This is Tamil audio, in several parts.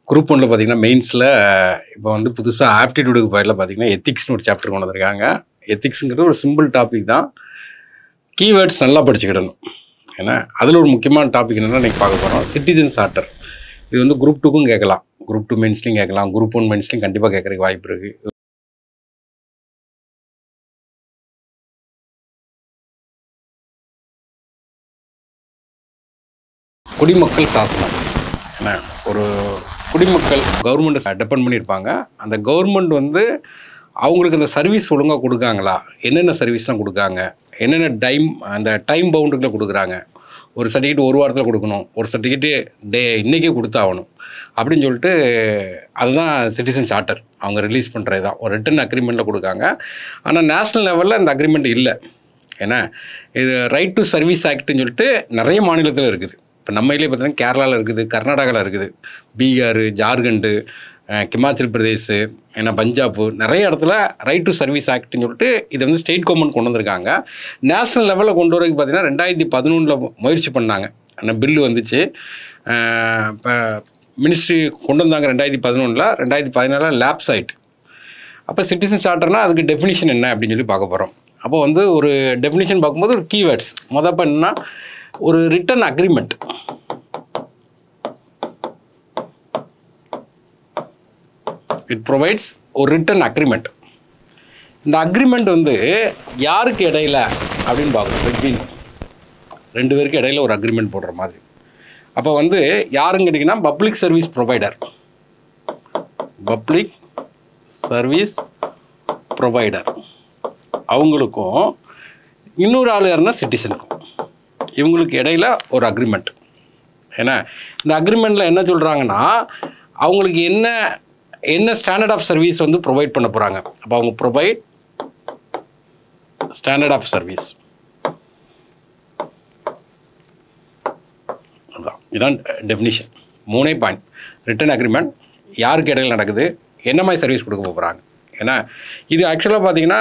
குரூப் ஒன்ல பார்த்தீங்கன்னா மெயின்ஸில் இப்போ வந்து புதுசாக ஆப்டிடியூடுக்கு பதிலாக பார்த்தீங்கன்னா எத்திக்ஸ்னு ஒரு சாப்டர் கொண்டு வந்திருக்காங்க எத்திக்ஸுங்கிறது ஒரு சிம்பிள் டாபிக் தான் கீவேர்ட்ஸ் நல்லா படிச்சுக்கிடணும் ஏன்னா அதில் ஒரு முக்கியமான டாபிக் என்னென்னா இன்றைக்கி பார்க்க போகிறோம் சிட்டிசன் சார்ட்டர் இது வந்து குரூப் டூக்கும் கேட்கலாம் குரூப் டூ மெயின்ஸ்லையும் கேட்கலாம் குரூப் ஒன் மெயின்ஸ்லையும் கண்டிப்பாக கேட்கறதுக்கு வாய்ப்பு இருக்குது குடிமக்கள் சாசனம் என்ன ஒரு குடிமக்கள் கவர்மெண்ட்டை டிபெண்ட் பண்ணியிருப்பாங்க அந்த கவர்மெண்ட் வந்து அவங்களுக்கு அந்த சர்வீஸ் ஒழுங்காக கொடுக்காங்களா என்னென்ன சர்வீஸ்லாம் கொடுக்காங்க என்னென்ன டைம் அந்த டைம் பவுண்டுக்குள்ளே கொடுக்குறாங்க ஒரு சர்டிஃபிகேட் ஒரு வாரத்தில் கொடுக்கணும் ஒரு சர்டிஃபிகேட்டு டே இன்றைக்கே கொடுத்தாகணும் அப்படின்னு சொல்லிட்டு அதுதான் சிட்டிசன் சார்ட்டர் அவங்க ரிலீஸ் பண்ணுறது தான் ஒரு ரிட்டன் அக்ரிமெண்ட்டில் கொடுக்காங்க ஆனால் நேஷ்னல் லெவலில் இந்த அக்ரிமெண்ட் இல்லை ஏன்னா இது ரைட் டு சர்வீஸ் ஆக்ட்னு சொல்லிட்டு நிறைய மாநிலத்தில் இருக்குது இப்போ நம்ம இதுலேயே பார்த்தீங்கன்னா கேரளாவில் இருக்குது கர்நாடகாவில் இருக்குது பீகார் ஜார்க்கண்டு அஹ், ஹிமாச்சல் பிரதேஷ் ஏன்னா பஞ்சாப் நிறைய இடத்துல ரைட் டு சர்வீஸ் ஆக்ட்னு சொல்லிட்டு இதை வந்து ஸ்டேட் கவர்மெண்ட் கொண்டு வந்திருக்காங்க நேஷனல் லெவலில் கொண்டு வரதுக்கு பார்த்தீங்கன்னா ரெண்டாயிரத்தி பதினொன்றில் முயற்சி பண்ணாங்க அந்த பில்லு வந்துச்சு இப்போ மினிஸ்ட்ரி கொண்டு வந்தாங்க ரெண்டாயிரத்தி பதினொன்றில் ரெண்டாயிரத்தி பதினாலில் லேப்ஸ் ஆயிட்டு அப்போ சிட்டிசன் சார்ட்டர்னா அதுக்கு டெஃபினிஷன் என்ன அப்படின்னு சொல்லி பார்க்க போகிறோம் அப்போ வந்து ஒரு டெஃபினிஷன் பார்க்கும்போது ஒரு கீவேர்ட்ஸ் மொதல் இப்போ என்னன்னா ஒரு ரிட்டன் அக்ரிமெண்ட் இட் ப்ரொவைட்ஸ் ஒரு ரிட்டன் அக்ரிமெண்ட் இந்த அக்ரிமெண்ட் வந்து யாருக்கு இடையில அப்படின்னு பார்க்கணும் பிட்வீன் ரெண்டு பேருக்கு இடையில ஒரு அக்ரிமெண்ட் போடுற மாதிரி அப்போ வந்து யாருன்னு கேட்டிங்கன்னா public service provider public service provider அவங்களுக்கும் இன்னொரு ஆள் யாருன்னா சிட்டிசனுக்கும் இவங்களுக்கு இடையில ஒரு அக்ரிமெண்ட் ஏன்னா இந்த அக்ரிமெண்ட்டில் என்ன சொல்கிறாங்கன்னா அவங்களுக்கு என்ன என்ன ஸ்டாண்டர்ட் ஆஃப் சர்வீஸ் வந்து ப்ரொவைட் பண்ண போகிறாங்க அப்போ அவங்க ப்ரொவைட் ஸ்டாண்டர்ட் ஆஃப் சர்வீஸ் அதான் இதான் டெஃபினிஷன் மூணே பாயிண்ட் ரிட்டன் அக்ரிமெண்ட் யாருக்கு இடையில நடக்குது என்ன மாதிரி சர்வீஸ் கொடுக்க போகிறாங்க ஏன்னா இது ஆக்சுவலாக பார்த்தீங்கன்னா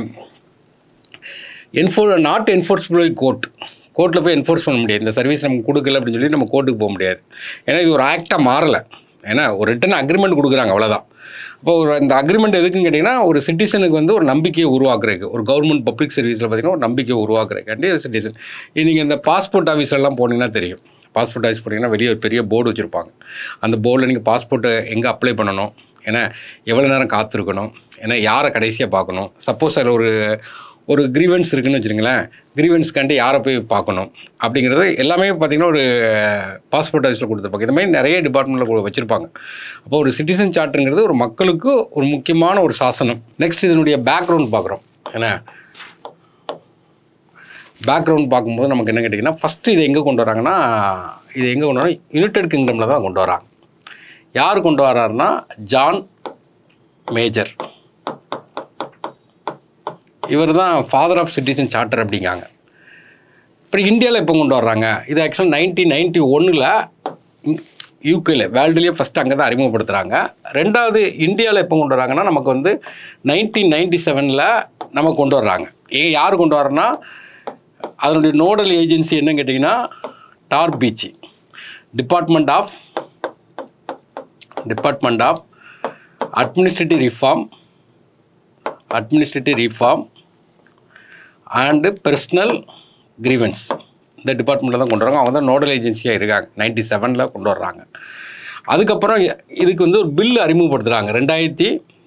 என்ஃபோர் நாட் என்ஃபோர்ஸ்பிள் கோர்ட் கோர்ட்டில் போய் என்ஃபோர்ஸ் பண்ண முடியாது இந்த சர்வீஸ் நமக்கு கொடுக்கல அப்படின்னு சொல்லி நம்ம கோர்ட்டுக்கு போக முடியாது ஏன்னா இது ஒரு ஆக்டாக மாறலை ஏன்னா ஒரு ரிட்டன் அக்ரிமெண்ட் கொடுக்குறாங்க அவ்வளோதான் அப்போ ஒரு இந்த அக்ரிமெண்ட் எதுக்குன்னு கேட்டிங்கன்னா ஒரு சிட்டிசனுக்கு வந்து ஒரு நம்பிக்கையை உருவாக்குறதுக்கு ஒரு கவர்மெண்ட் பப்ளிக் சர்வீஸில் பார்த்தீங்கன்னா ஒரு நம்பிக்கையை உருவாக்குறதுக்காண்டி ஒரு சிட்டிசன் நீங்கள் இந்த பாஸ்போர்ட் ஆஃபீஸ்லாம் போனீங்கன்னா தெரியும் பாஸ்போர்ட் ஆஃபீஸ் போனீங்கன்னா வெளியே ஒரு பெரிய போர்டு வச்சுருப்பாங்க அந்த போர்டில் நீங்கள் பாஸ்போர்ட்டை எங்கே அப்ளை பண்ணணும் ஏன்னா எவ்வளோ நேரம் காத்திருக்கணும் ஏன்னா யாரை கடைசியாக பார்க்கணும் சப்போஸ் அதில் ஒரு ஒரு கிரீவன்ஸ் இருக்குன்னு வச்சுருங்களேன் கிரீவன்ஸ்க்காண்டி யாரை போய் பார்க்கணும் அப்படிங்கிறது எல்லாமே பார்த்திங்கன்னா ஒரு பாஸ்போர்ட் ஆஃபீஸில் கொடுத்துருப்பாங்க இந்த மாதிரி நிறைய டிபார்ட்மெண்ட்டில் வச்சுருப்பாங்க அப்போ ஒரு சிட்டிசன் சார்ட்டுங்கிறது ஒரு மக்களுக்கு ஒரு முக்கியமான ஒரு சாசனம் நெக்ஸ்ட் இதனுடைய பேக்ரவுண்ட் பார்க்குறோம் ஏன்னா பேக்ரவுண்ட் பார்க்கும்போது நமக்கு என்ன கேட்டிங்கன்னா ஃபஸ்ட்டு இதை எங்கே கொண்டு வராங்கன்னா இது எங்கே கொண்டு வராங்க யுனைடெட் கிங்டமில் தான் கொண்டு வராங்க யார் கொண்டு வராருன்னா ஜான் மேஜர் இவர் தான் ஃபாதர் ஆஃப் சிட்டிசன் சார்ட்டர் அப்படிங்காங்க அப்புறம் இந்தியாவில் எப்போ கொண்டு வர்றாங்க இது ஆக்சுவலாக நைன்டீன் நைன்டி ஒன்றில் யூகேல வேர்ல்டுலேயே ஃபஸ்ட்டு அங்கே தான் அறிமுகப்படுத்துகிறாங்க ரெண்டாவது இந்தியாவில் எப்போ கொண்டு வராங்கன்னா நமக்கு வந்து நைன்டீன் நைன்டி செவனில் நம்ம கொண்டு வர்றாங்க ஏ யார் கொண்டு வரோன்னா அதனுடைய நோடல் ஏஜென்சி என்னன்னு கேட்டிங்கன்னா டார் பீச் department of department of administrative reform administrative reform and personnel grievance இந்த டிபார்ட்மெண்ட்டில் தான் கொண்டு வராங்க அவங்க தான் நோடல் ஏஜென்சியாக இருக்காங்க நைன்டி செவனில் கொண்டு வர்றாங்க அதுக்கப்புறம் இதுக்கு வந்து ஒரு பில் அறிமுகப்படுத்துகிறாங்க ரெண்டாயிரத்தி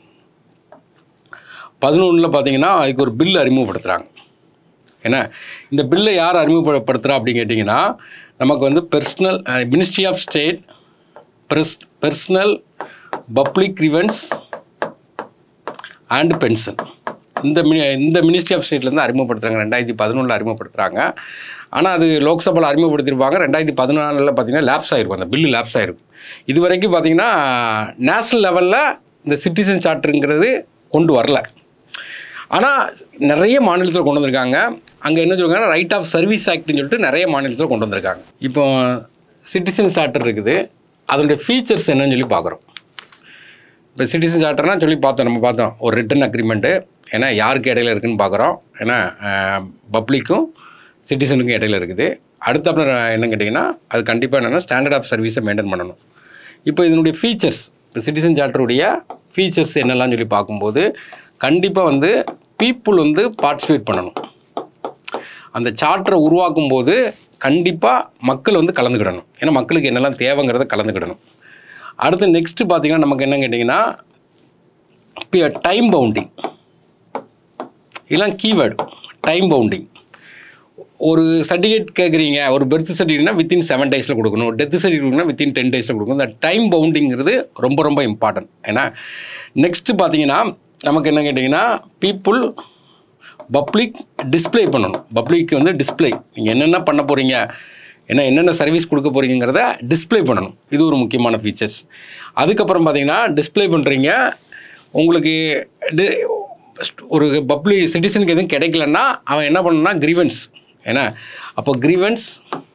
பதினொன்றில் பார்த்தீங்கன்னா அதுக்கு ஒரு பில் அறிமுகப்படுத்துகிறாங்க ஏன்னா இந்த பில்லை யார் அறிமுகப்படுத்துகிறா அப்படின்னு கேட்டிங்கன்னா நமக்கு வந்து பர்சனல் மினிஸ்ட்ரி ஆஃப் ஸ்டேட் பெர்ஸ் personnel public grievance and pension இந்த மினி இந்த மினிஸ்ட்ரி ஆஃப் ஸ்டேட்லேருந்து அறிமுகப்படுத்துகிறாங்க ரெண்டாயிரத்தி பதினொன்றில் அறிமுகப்படுத்துகிறாங்க ஆனால் அது லோக்சபாவில் அறிமுகப்படுத்தியிருப்பாங்க ரெண்டாயிரத்தி பதினாலில் பார்த்தீங்கன்னா லேப்ஸ் ஆகிருக்கும் அந்த பில்லு லேப்ஸ் ஆகிருக்கும் இது வரைக்கும் பார்த்தீங்கன்னா நேஷ்னல் லெவலில் இந்த சிட்டிசன் சார்ட்டருங்கிறது கொண்டு வரல ஆனால் நிறைய மாநிலத்தில் கொண்டு வந்திருக்காங்க அங்கே என்ன சொல்லுவாங்கன்னா ரைட் ஆஃப் சர்வீஸ் ஆக்ட்னு சொல்லிட்டு நிறைய மாநிலத்தில் கொண்டு வந்திருக்காங்க இப்போ சிட்டிசன் சார்ட்டர் இருக்குது அதனுடைய ஃபீச்சர்ஸ் என்னன்னு சொல்லி பார்க்குறோம் இப்போ சிட்டிசன் சார்ட்டர்னா சொல்லி பார்த்தோம் நம்ம பார்த்தோம் ஒரு ரிட்டன் அக்ரிமெண்ட்டு ஏன்னா யாருக்கு இடையில இருக்குன்னு பார்க்குறோம் ஏன்னா பப்ளிக்கும் சிட்டிசனுக்கும் இடையில இருக்குது அடுத்த அப்புறம் என்ன கேட்டிங்கன்னா அது கண்டிப்பாக என்னென்னா ஸ்டாண்டர்ட் ஆஃப் சர்வீஸை மெயின்டைன் பண்ணணும் இப்போ இதனுடைய ஃபீச்சர்ஸ் இப்போ சிட்டிசன் சார்ட்டருடைய ஃபீச்சர்ஸ் என்னெல்லாம் சொல்லி பார்க்கும்போது கண்டிப்பாக வந்து பீப்புள் வந்து பார்ட்டிசிபேட் பண்ணணும் அந்த சார்ட்டரை உருவாக்கும் போது கண்டிப்பாக மக்கள் வந்து கலந்துக்கிடணும் ஏன்னா மக்களுக்கு என்னெல்லாம் தேவைங்கிறத கலந்துக்கிடணும் அடுத்து நெக்ஸ்ட்டு பார்த்தீங்கன்னா நமக்கு என்ன கேட்டிங்கன்னா டைம் பவுண்டிங் இதெல்லாம் கீவேர்டு டைம் பவுண்டிங் ஒரு சர்டிஃபிகேட் கேட்குறீங்க ஒரு பெர்த் சர்டிஃபிகேட்னா வித்தின் செவன் டேஸில் கொடுக்கணும் டெத் சர்டிஃபிகேட்னா வித்தின் டென் டேஸில் கொடுக்கணும் இந்த டைம் பவுண்டிங்கிறது ரொம்ப ரொம்ப இம்பார்ட்டன்ட் ஏன்னா நெக்ஸ்ட்டு பார்த்தீங்கன்னா நமக்கு என்ன கேட்டிங்கன்னா பீப்புள் பப்ளிக் டிஸ்ப்ளே பண்ணணும் பப்ளிக் வந்து டிஸ்ப்ளே நீங்கள் என்னென்ன பண்ண போகிறீங்க என்ன என்னென்ன சர்வீஸ் கொடுக்க போகிறீங்கிறத டிஸ்ப்ளே பண்ணணும் இது ஒரு முக்கியமான ஃபீச்சர்ஸ் அதுக்கப்புறம் பார்த்தீங்கன்னா டிஸ்ப்ளே பண்ணுறீங்க உங்களுக்கு டி- ஒரு பப்ளிக் சிட்டிசனுக்கு எதுவும் கிடைக்கலன்னா அவன் என்ன பண்ணணும்னா கிரீவன்ஸ் ஏன்னா அப்போ கிரீவன்ஸ்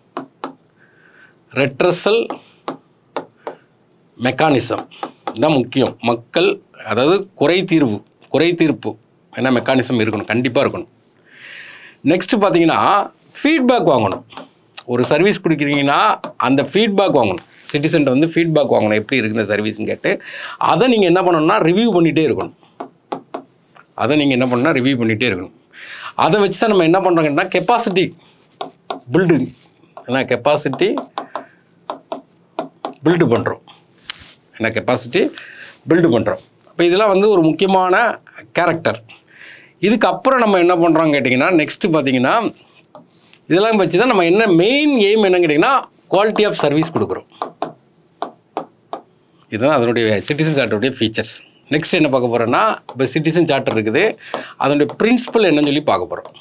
ரெட்ரஸல் மெக்கானிசம் தான் முக்கியம் மக்கள் அதாவது குறை தீர்வு குறை தீர்ப்பு என்ன மெக்கானிசம் இருக்கணும் கண்டிப்பாக இருக்கணும் நெக்ஸ்ட் பார்த்தீங்கன்னா ஃபீட்பேக் வாங்கணும் ஒரு சர்வீஸ் கொடுக்குறீங்கன்னா அந்த ஃபீட்பேக் வாங்கணும் சிட்டிசன்ட்ட வந்து ஃபீட்பேக் வாங்கணும் எப்படி இருக்குது இந்த சர்வீஸ்னு கேட்டு அதை நீங்கள் என்ன பண்ணணும்னா ரிவ்யூ பண்ணிகிட்டே இருக்கணும் அதை நீங்கள் என்ன பண்ணால் ரிவ்யூ பண்ணிகிட்டே இருக்கணும் அதை வச்சு தான் நம்ம என்ன பண்ணுறோங்கன்னா கெப்பாசிட்டி பில்டிங் ஏன்னா கெப்பாசிட்டி பில்டு பண்ணுறோம் என்ன கெப்பாசிட்டி பில்டு பண்ணுறோம் அப்போ இதெல்லாம் வந்து ஒரு முக்கியமான கேரக்டர் இதுக்கப்புறம் நம்ம என்ன பண்ணுறோம் கேட்டிங்கன்னா நெக்ஸ்ட்டு பார்த்தீங்கன்னா இதெல்லாம் வச்சு தான் நம்ம என்ன மெயின் எய்ம் என்னன்னு கேட்டிங்கன்னா குவாலிட்டி ஆஃப் சர்வீஸ் கொடுக்குறோம் இதுதான் அதனுடைய சிட்டிசன் சார்ட்டருடைய ஃபீச்சர்ஸ் நெக்ஸ்ட் என்ன பார்க்க போகிறோன்னா இப்போ சிட்டிசன் சார்ட்டர் இருக்குது அதனுடைய பிரின்சிபல் என்னன்னு சொல்லி பார்க்க போகிறோம்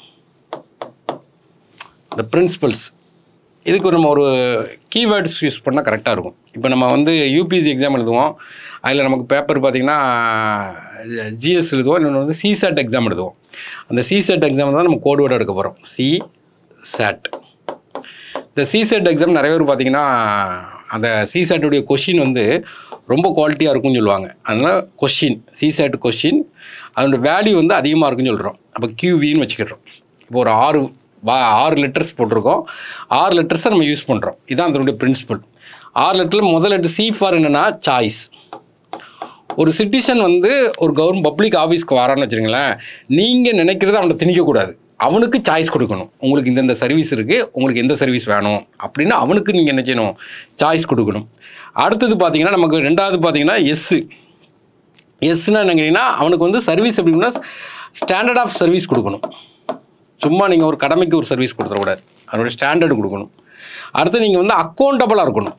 இந்த பிரின்சிபல்ஸ் இதுக்கு நம்ம ஒரு கீவேர்ட்ஸ் யூஸ் பண்ணால் கரெக்டாக இருக்கும் இப்போ நம்ம வந்து யூபிஎஸ்சி எக்ஸாம் எழுதுவோம் அதில் நமக்கு பேப்பர் பார்த்திங்கன்னா ஜிஎஸ் எழுதுவோம் இன்னொன்று வந்து சிசேட் எக்ஸாம் எழுதுவோம் அந்த சிசேட் எக்ஸாம் தான் நம்ம கோடு வேர்டு எடுக்க போகிறோம் சி சேட் இந்த சிசெட் எக்ஸாம் நிறைய பேர் பார்த்தீங்கன்னா அந்த சிசெட்டுடைய கொஷின் வந்து ரொம்ப குவாலிட்டியாக இருக்கும்னு சொல்லுவாங்க அதனால் கொஷின் சிசெட் கொஷின் அதோட வேல்யூ வந்து அதிகமாக இருக்குன்னு சொல்கிறோம் அப்போ கியூவின்னு வச்சுக்கிறோம் இப்போ ஒரு ஆறு வா ஆறு லெட்டர்ஸ் போட்டிருக்கோம் ஆறு லெட்டர்ஸை நம்ம யூஸ் பண்ணுறோம் இதுதான் அதனுடைய பிரின்சிபல் ஆறு லெட்டரில் முதல் லெட்டர் சி ஃபார் என்னென்னா சாய்ஸ் ஒரு சிட்டிசன் வந்து ஒரு கவர்மெண்ட் பப்ளிக் ஆஃபீஸ்க்கு வரான்னு வச்சுருங்களேன் நீங்கள் நினைக்கிறத அவனை திணிக்கக்கூடாது அவனுக்கு சாய்ஸ் கொடுக்கணும் உங்களுக்கு இந்தந்த சர்வீஸ் இருக்குது உங்களுக்கு எந்த சர்வீஸ் வேணும் அப்படின்னு அவனுக்கு நீங்கள் என்ன செய்யணும் சாய்ஸ் கொடுக்கணும் அடுத்தது பார்த்தீங்கன்னா நமக்கு ரெண்டாவது பார்த்தீங்கன்னா எஸ்ஸு எஸ்னா என்னங்கன்னா அவனுக்கு வந்து சர்வீஸ் எப்படின்னா ஸ்டாண்டர்ட் ஆஃப் சர்வீஸ் கொடுக்கணும் சும்மா நீங்கள் ஒரு கடமைக்கு ஒரு சர்வீஸ் கொடுத்துடக்கூடாது அதோட ஸ்டாண்டர்டு கொடுக்கணும் அடுத்து நீங்கள் வந்து அக்கௌண்டபுளாக இருக்கணும்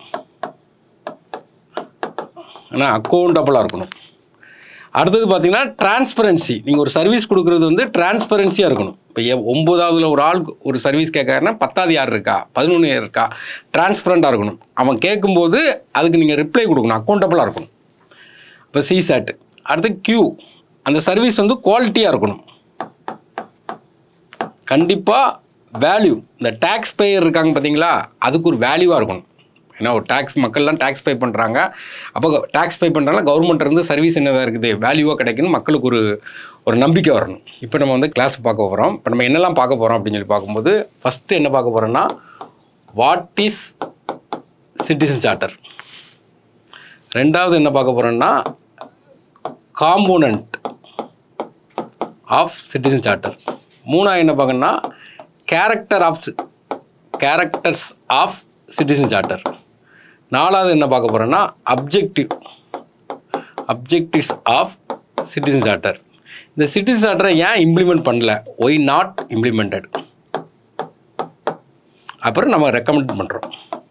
ஆனால் அக்கௌண்டபுளாக இருக்கணும் அடுத்தது பார்த்தீங்கன்னா டிரான்ஸ்பரன்சி நீங்கள் ஒரு சர்வீஸ் கொடுக்குறது வந்து டிரான்ஸ்பரன்சியாக இருக்கணும் இப்போ எ- ஒன்பதாவதுல ஒரு ஆள் ஒரு சர்வீஸ் கேட்கறாருன்னா பத்தாவது யார் இருக்கா பதினொன்று யார் இருக்கா டிரான்ஸ்பரண்ட்டாக இருக்கணும் அவன் கேட்கும்போது அதுக்கு நீங்கள் ரிப்ளை கொடுக்கணும் அக்கௌண்டபுளாக இருக்கணும் இப்போ சிசேட் அடுத்து கியூ அந்த சர்வீஸ் வந்து குவாலிட்டியாக இருக்கணும் கண்டிப்பாக வேல்யூ இந்த டேக்ஸ் பேயர் இருக்காங்க பார்த்தீங்களா அதுக்கு ஒரு வேல்யூவாக இருக்கணும் ஏன்னா ஒரு டேக்ஸ் மக்கள்லாம் டேக்ஸ் பே பண்ணுறாங்க அப்போ டேக்ஸ் பே பண்ணுறாங்க கவர்மெண்ட் இருந்து சர்வீஸ் என்னதாக இருக்குது வேல்யூவாக கிடைக்குன்னு மக்களுக்கு ஒரு ஒரு நம்பிக்கை வரணும் இப்போ நம்ம வந்து கிளாஸ் பார்க்க போகிறோம் இப்போ நம்ம என்னெல்லாம் பார்க்க போகிறோம் அப்படின்னு சொல்லி பார்க்கும்போது ஃபஸ்ட்டு என்ன பார்க்க போகிறோன்னா வாட் இஸ் சிட்டிசன் சார்ட்டர் ரெண்டாவது என்ன பார்க்க போகிறோன்னா காம்போனண்ட் ஆஃப் சிட்டிசன் சார்ட்டர் மூணாவது என்ன பார்க்கணும்னா character of characters of citizen charter நாலாவது என்ன பார்க்க போகிறோன்னா objective objectives of citizen charter இந்த சிட்டிசன் சார்ட்டரை ஏன் இம்ப்ளிமெண்ட் பண்ணல ஒய் நாட் இம்ப்ளிமெண்டட் அப்புறம் நம்ம ரெக்கமெண்ட் பண்ணுறோம்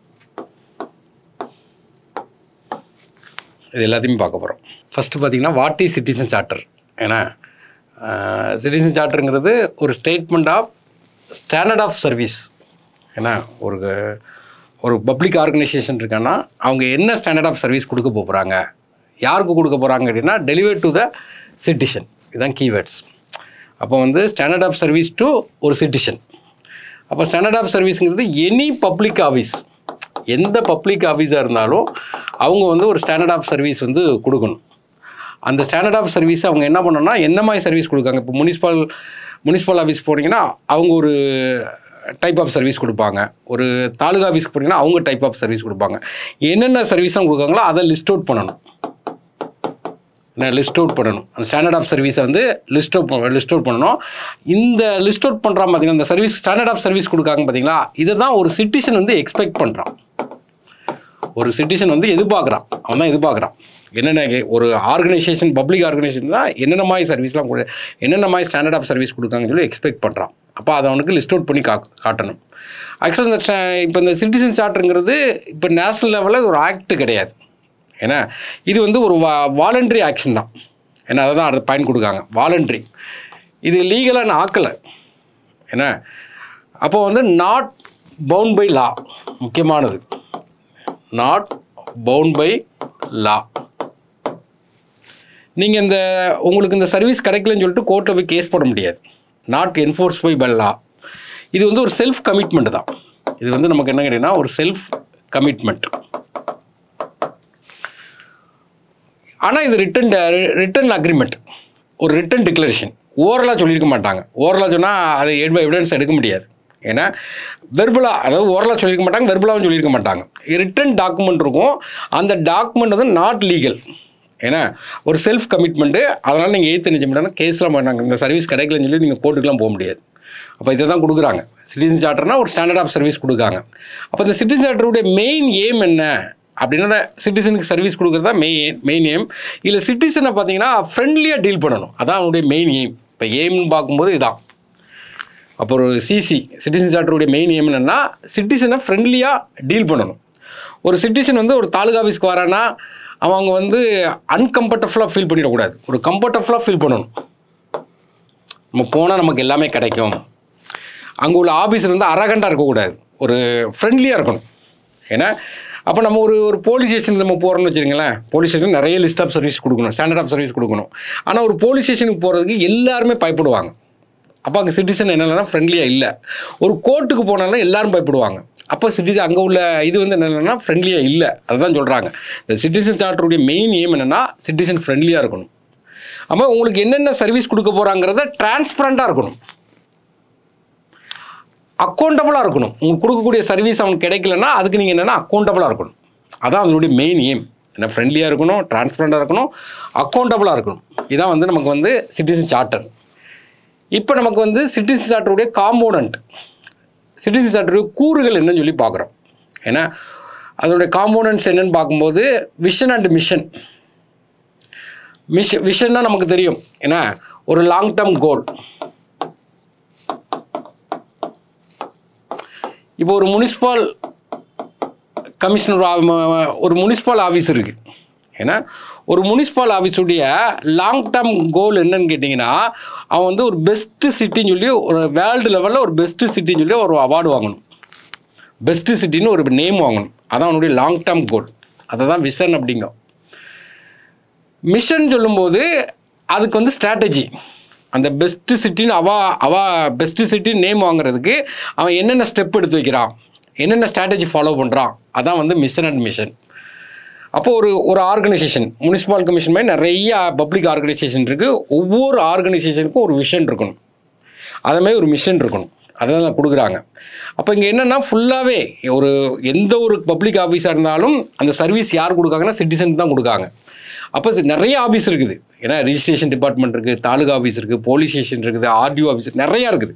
இது எல்லாத்தையுமே பார்க்க போகிறோம் ஃபஸ்ட்டு பார்த்தீங்கன்னா வாட் இஸ் சிட்டிசன் சார்ட்டர் ஏன்னா சிட்டிசன் சார்ட்டருங்கிறது ஒரு statement of standard of service ஏன்னா ஒரு ஒரு பப்ளிக் ஆர்கனைசேஷன் இருக்கான்னா அவங்க என்ன ஸ்டாண்டர்ட் ஆஃப் சர்வீஸ் கொடுக்க போகிறாங்க யாருக்கு கொடுக்க போகிறாங்க அப்படின்னா டெலிவர் டு த சிட்டிசன் இதுதான் கீவேர்ட்ஸ் அப்போ வந்து ஸ்டாண்டர்ட் ஆஃப் சர்வீஸ் டு ஒரு சிட்டிசன் அப்போ ஸ்டாண்டர்ட் ஆஃப் சர்வீஸுங்கிறது எனி பப்ளிக் ஆஃபீஸ் எந்த பப்ளிக் ஆஃபீஸாக இருந்தாலும் அவங்க வந்து ஒரு ஸ்டாண்டர்ட் ஆஃப் சர்வீஸ் வந்து கொடுக்கணும் அந்த ஸ்டாண்டர்ட் ஆஃப் சர்வீஸ் அவங்க என்ன பண்ணணும்னா என்ன மாதிரி சர்வீஸ் கொடுக்காங்க இப்போ முனிசிபல் முனிசிபல் ஆஃபீஸ் போனீங்கன்னா அவங்க ஒரு டைப் ஆஃப் சர்வீஸ் கொடுப்பாங்க ஒரு தாலுகா ஆஃபீஸ்க்கு போனீங்கன்னா அவங்க டைப் ஆஃப் சர்வீஸ் கொடுப்பாங்க என்னென்ன சர்வீஸ்லாம் கொடுக்காங்களோ அதை லிஸ்ட் அவுட் பண்ணணும் லிஸ்ட் அவுட் பண்ணணும் அந்த ஸ்டாண்டர்ட் ஆஃப் சர்வீஸை வந்து லிஸ்ட் அவுட் லிஸ்ட் அவுட் பண்ணணும் இந்த லிஸ்ட் அவுட் பண்ணுறான் பார்த்தீங்கன்னா இந்த சர்வீஸ் ஸ்டாண்டர்ட் ஆஃப் சர்வீஸ் கொடுக்காங்க பார்த்தீங்களா இதை தான் ஒரு சிட்டிசன் வந்து எக்ஸ்பெக்ட் பண்ணுறான் ஒரு சிட்டிசன் வந்து எதிர்பார்க்குறான் அவன் தான் எதிர்பார்க்குறான் என்னென்ன கே- ஒரு ஆர்கனைசேஷன் பப்ளிக் ஆர்கனைசேஷன் தான் என்னென்ன மாதிரி சர்வீஸ்லாம் கொடு என்னென்ன மாதிரி ஸ்டாண்டர்ட் ஆஃப் சர்வீஸ் கொடுக்காங்கன்னு சொல்லி எக்ஸ்பெக்ட் பண்ணுறான் அப்போ அதை அவனுக்கு லிஸ்ட் அவுட் பண்ணி கா காட்டணும் ஆக்சுவலாக இந்த tra- இப்போ இந்த சிட்டிசன் சார்ட்டுங்கிறது இப்போ நேஷ்னல் லெவலில் ஒரு ஆக்ட் கிடையாது ஏன்னா இது வந்து ஒரு வா வாலண்டரி ஆக்ஷன் தான் ஏன்னா அதை தான் அடுத்து பயன் கொடுக்காங்க வாலண்டரி இது லீகலாக ஆக்கலை என்ன அப்போ வந்து நாட் பவுண்ட் பை லா முக்கியமானது நாட் பவுண்ட் பை லா நீங்கள் இந்த உங்களுக்கு இந்த சர்வீஸ் கிடைக்கலன்னு சொல்லிட்டு கோர்ட்டில் போய் கேஸ் போட முடியாது not enforce by by law இது வந்து ஒரு செல்ஃப் கமிட்மெண்ட் தான் இது வந்து நமக்கு என்ன கேட்டிங்கன்னா ஒரு செல்ஃப் கமிட்மெண்ட் ஆனால் இது ரிட்டன் ரிட்டன் அக்ரிமெண்ட் ஒரு ரிட்டன் டிக்ளரேஷன் ஓரலாக சொல்லியிருக்க மாட்டாங்க ஓரலாக சொன்னால் அதை எவிடன்ஸ் எடுக்க முடியாது ஏன்னா வெர்பலாக அதாவது ஓரலாக சொல்லியிருக்க மாட்டாங்க வெர்பலாகவும் சொல்லியிருக்க மாட்டாங்க ரிட்டன் டாக்குமெண்ட் இருக்கும் அந்த டாக்குமெண்ட் வந்து நாட் லீகல் ஏன்னா ஒரு செல்ஃப் கமிட்மெண்ட்டு அதனால் நீங்கள் எய்த்து நினைச்ச மாட்டாங்க கேஸ்லாம் பண்ணாங்க இந்த சர்வீஸ் கிடைக்கலன்னு சொல்லி நீங்கள் கோர்ட்டுக்குலாம் போக முடியாது அப்போ இதை தான் கொடுக்குறாங்க சிட்டிசன் சார்ட்டர்னா ஒரு ஸ்டாண்டர்ட் ஆஃப் சர்வீஸ் கொடுக்காங்க அப்போ இந்த சிட்டிசன் சார்ட்டருடைய மெயின் எய்ம் என்ன அப்படின்னா சிட்டிசனுக்கு சர்வீஸ் கொடுக்குறது தான் மெயின் மெயின் எய்ம் இல்லை சிட்டிசனை பார்த்தீங்கன்னா ஃப்ரெண்ட்லியாக டீல் பண்ணணும் அதான் அவனுடைய மெயின் எய்ம் இப்போ எய்ம்னு பார்க்கும்போது இதான் அப்போ ஒரு சிசி சிட்டிசன் சார்ட்டருடைய மெயின் எய்ம் என்னென்னா சிட்டிசனை ஃப்ரெண்ட்லியாக டீல் பண்ணணும் ஒரு சிட்டிசன் வந்து ஒரு தாலுகா ஆஃபீஸ்க்கு வரான்னா அவங்க வந்து அன்கம்ஃபர்டபுளாக ஃபீல் பண்ணிடக்கூடாது ஒரு கம்ஃபர்டபுளாக ஃபீல் பண்ணணும் நம்ம போனால் நமக்கு எல்லாமே கிடைக்கும் அங்கே உள்ள ஆஃபீஸர் வந்து அரகண்டாக இருக்கக்கூடாது ஒரு ஃப்ரெண்ட்லியாக இருக்கணும் ஏன்னா அப்போ நம்ம ஒரு ஒரு போலீஸ் ஸ்டேஷன் நம்ம போகிறோம்னு வச்சுருங்களேன் போலீஸ் ஸ்டேஷன் நிறைய லிஸ்ட் ஆஃப் சர்வீஸ் கொடுக்கணும் ஸ்டாண்டர்ட் ஆஃப் சர்வீஸ் கொடுக்கணும் ஆனால் ஒரு போலீஸ் ஸ்டேஷனுக்கு போகிறதுக்கு எல்லாருமே பயப்படுவாங்க அப்போ அங்கே சிட்டிசன் என்னென்னா ஃப்ரெண்ட்லியாக இல்லை ஒரு கோர்ட்டுக்கு போனாலும் எல்லாரும் பயப்படுவாங்க அப்போ சிட்டிசன் அங்கே உள்ள இது வந்து என்னென்னா ஃப்ரெண்ட்லியாக இல்லை அதுதான் சொல்கிறாங்க இந்த சிட்டிசன் சார்ட்டருடைய மெயின் எய்ம் என்னென்னா சிட்டிசன் ஃப்ரெண்ட்லியாக இருக்கணும் அப்போ உங்களுக்கு என்னென்ன சர்வீஸ் கொடுக்க போகிறாங்கிறத டிரான்ஸ்பரண்ட்டாக இருக்கணும் அக்கௌண்டபுளாக இருக்கணும் உங்களுக்கு கொடுக்கக்கூடிய சர்வீஸ் அவனுக்கு கிடைக்கலன்னா அதுக்கு நீங்கள் என்னென்னா அக்கௌண்டபுளாக இருக்கணும் அதான் அதனுடைய மெயின் எய்ம் என்ன ஃப்ரெண்ட்லியாக இருக்கணும் டிரான்ஸ்பரண்ட்டாக இருக்கணும் அக்கௌண்டபுளாக இருக்கணும் இதான் வந்து நமக்கு வந்து சிட்டிசன் சார்ட்டர் இப்போ நமக்கு வந்து சிட்டிசன் சார்ட்டருடைய காம்போனண்ட் சிட்டிசன் சார்ட்டருடைய கூறுகள் என்னன்னு சொல்லி பார்க்குறோம் ஏன்னா அதனுடைய காம்போனன்ட்ஸ் என்னன்னு பார்க்கும்போது விஷன் அண்ட் மிஷன் மிஷ விஷன்னா நமக்கு தெரியும் ஏன்னா ஒரு லாங் டேர்ம் கோல் இப்போ ஒரு முனிசிபால் கமிஷனர் ஆ- ஒரு முனிசிபால் ஆஃபீஸ் இருக்குது ஏன்னா ஒரு முனிசிபால் ஆஃபீஸுடைய லாங் டேர்ம் கோல் என்னன்னு கேட்டிங்கன்னா அவன் வந்து ஒரு பெஸ்ட்டு சிட்டின்னு சொல்லி ஒரு வேர்ல்டு லெவலில் ஒரு பெஸ்ட்டு சிட்டின்னு சொல்லி ஒரு அவார்டு வாங்கணும் பெஸ்ட்டு சிட்டின்னு ஒரு நேம் வாங்கணும் அதான் அவனுடைய லாங் டேர்ம் கோல் அதை தான் விஷன் அப்படிங்கும் மிஷன் சொல்லும்போது அதுக்கு வந்து ஸ்ட்ராட்டஜி அந்த பெஸ்ட்டு சிட்டின்னு அவா அவா பெஸ்ட்டு சிட்டின்னு நேம் வாங்குறதுக்கு அவன் என்னென்ன ஸ்டெப் எடுத்து வைக்கிறான் என்னென்ன ஸ்ட்ராட்டஜி ஃபாலோ பண்ணுறான் அதான் வந்து மிஷன் அண்ட் மிஷன் அப்போ ஒரு ஒரு ஆர்கனைசேஷன் முனிசிபால் கமிஷன் மாதிரி நிறைய பப்ளிக் ஆர்கனைசேஷன் இருக்குது ஒவ்வொரு ஆர்கனைசேஷனுக்கும் ஒரு விஷன் இருக்கணும் அதே மாதிரி ஒரு மிஷன் இருக்கணும் அதெல்லாம் கொடுக்குறாங்க அப்போ இங்கே என்னென்னா ஃபுல்லாகவே ஒரு எந்த ஒரு பப்ளிக் ஆஃபீஸாக இருந்தாலும் அந்த சர்வீஸ் யார் கொடுக்காங்கன்னா சிட்டிசன் தான் கொடுக்காங்க அப்போ இது நிறைய ஆஃபீஸ் இருக்குது ஏன்னா ரிஜிஸ்ட்ரேஷன் டிபார்ட்மெண்ட் இருக்குது தாலுகா ஆஃபீஸ் இருக்குது போலீஸ் ஸ்டேஷன் இருக்குது ஆர்டிஓ ஆஃபீஸ் நிறையா இருக்குது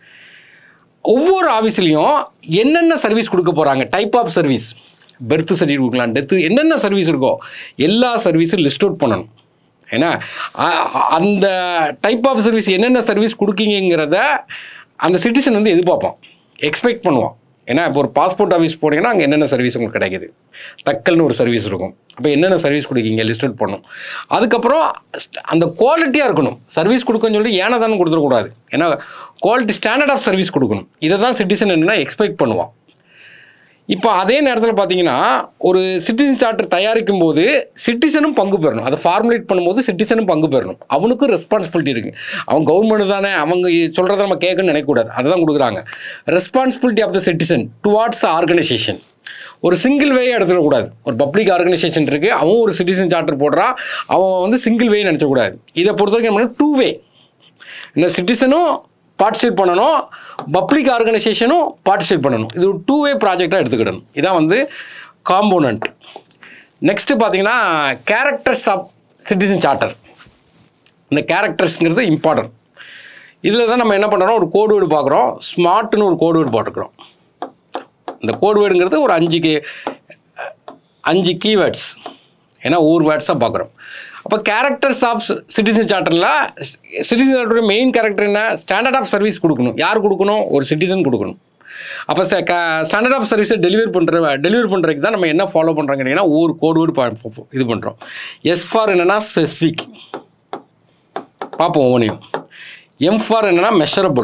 ஒவ்வொரு ஆஃபீஸ்லேயும் என்னென்ன சர்வீஸ் கொடுக்க போகிறாங்க type of service birth certificate கொடுக்கலாம் டெத்து என்னென்ன சர்வீஸ் இருக்கோ எல்லா சர்வீஸும் லிஸ்ட் அவுட் பண்ணணும் ஏன்னா அ- அ- அந்த டைப் ஆஃப் சர்வீஸ் என்னென்ன சர்வீஸ் கொடுக்கீங்கிறத அந்த சிட்டிசன் வந்து எதிர்பார்ப்பான் எக்ஸ்பெக்ட் பண்ணுவான் ஏன்னா இப்போ ஒரு பாஸ்போர்ட் ஆஃபீஸ் போனீங்கன்னா அங்கே என்னென்ன சர்வீஸ் உங்களுக்கு கிடைக்குது தக்கல்னு ஒரு சர்வீஸ் இருக்கும் அப்போ என்னென்ன சர்வீஸ் கொடுக்கீங்க லிஸ்ட் அவுட் பண்ணும் அதுக்கப்புறம் st- அந்த குவாலிட்டியாக இருக்கணும் சர்வீஸ் கொடுக்கன்னு சொல்லி ஏன்னா தானே கொடுத்துடக்கூடாது ஏன்னா குவாலிட்டி ஸ்டாண்டர்ட் ஆஃப் சர்வீஸ் கொடுக்கணும் இதை தான் சிட்டிசன் என்னென்னா எக்ஸ்பெக்ட் பண்ணுவான் இப்போ அதே நேரத்தில் பார்த்தீங்கன்னா ஒரு சிட்டிசன் சார்ட்டர் தயாரிக்கும் போது சிட்டிசனும் பங்கு பெறணும் அதை ஃபார்முலேட் பண்ணும்போது சிட்டிசனும் பங்கு பெறணும் அவனுக்கும் ரெஸ்பான்சிபிலிட்டி இருக்குது அவன் கவர்மெண்ட் தானே அவங்க சொல்கிறத நம்ம கேட்கணும்னு நினைக்கக்கூடாது அதை தான் கொடுக்குறாங்க responsibility of the citizen towards the organisation ஒரு சிங்கிள் வே எடுத்துடக்கூடாது ஒரு பப்ளிக் ஆர்கனைசேஷன் இருக்குது அவன் ஒரு சிட்டிசன் சார்ட்டர் போடுறான் அவன் வந்து சிங்கிள் வே நினச்சக்கூடாது இதை பொறுத்த வரைக்கும் டூ வே இந்த சிட்டிசனும் பார்ட்டிசிபேட் பண்ணணும் பப்ளிக் ஆர்கனைசேஷனும் பார்ட்டிசிபேட் பண்ணணும் இது ஒரு டூ வே ப்ராஜெக்டாக எடுத்துக்கிடணும் இதான் வந்து காம்போனண்ட் நெக்ஸ்ட்டு பார்த்தீங்கன்னா கேரக்டர்ஸ் ஆஃப் சிட்டிசன் சார்ட்டர் இந்த கேரக்டர்ஸ்ங்கிறது இம்பார்ட்டன்ட் இதில் தான் நம்ம என்ன பண்ணுறோம் ஒரு கோடு வேர்டு பார்க்குறோம் ஸ்மார்ட்னு ஒரு கோடு வேர்டு போட்டுக்கிறோம் இந்த கோடு வேர்டுங்கிறது ஒரு அஞ்சு கே அஞ்சு கீவேர்ட்ஸ் ஏன்னா ஒவ்வொரு வேர்ட்ஸாக பார்க்குறோம் அப்போ கேரக்டர்ஸ் ஆஃப் சிட்டிசன் சார்ட்டரில் சிட்டிசன் சார்ட்டருடைய மெயின் கேரக்டர் என்ன ஸ்டாண்டர்ட் ஆஃப் சர்வீஸ் கொடுக்கணும் யார் கொடுக்கணும் ஒரு சிட்டிசன் கொடுக்கணும் அப்போ ஸ்டாண்டர்ட் ஆஃப் சர்வீஸை டெலிவரி பண்ணுற டெலிவரி பண்ணுறதுக்கு தான் நம்ம என்ன ஃபாலோ பண்ணுறோம் கேட்டிங்கன்னா ஒவ்வொரு கோடு வேர்டு பா- இது பண்ணுறோம் எஸ் ஃபார் என்னென்னா ஸ்பெசிஃபிக் பார்ப்போம் ஒவ்வொன்றையும் எம் ஃபார் என்னென்னா மெஷரபிள்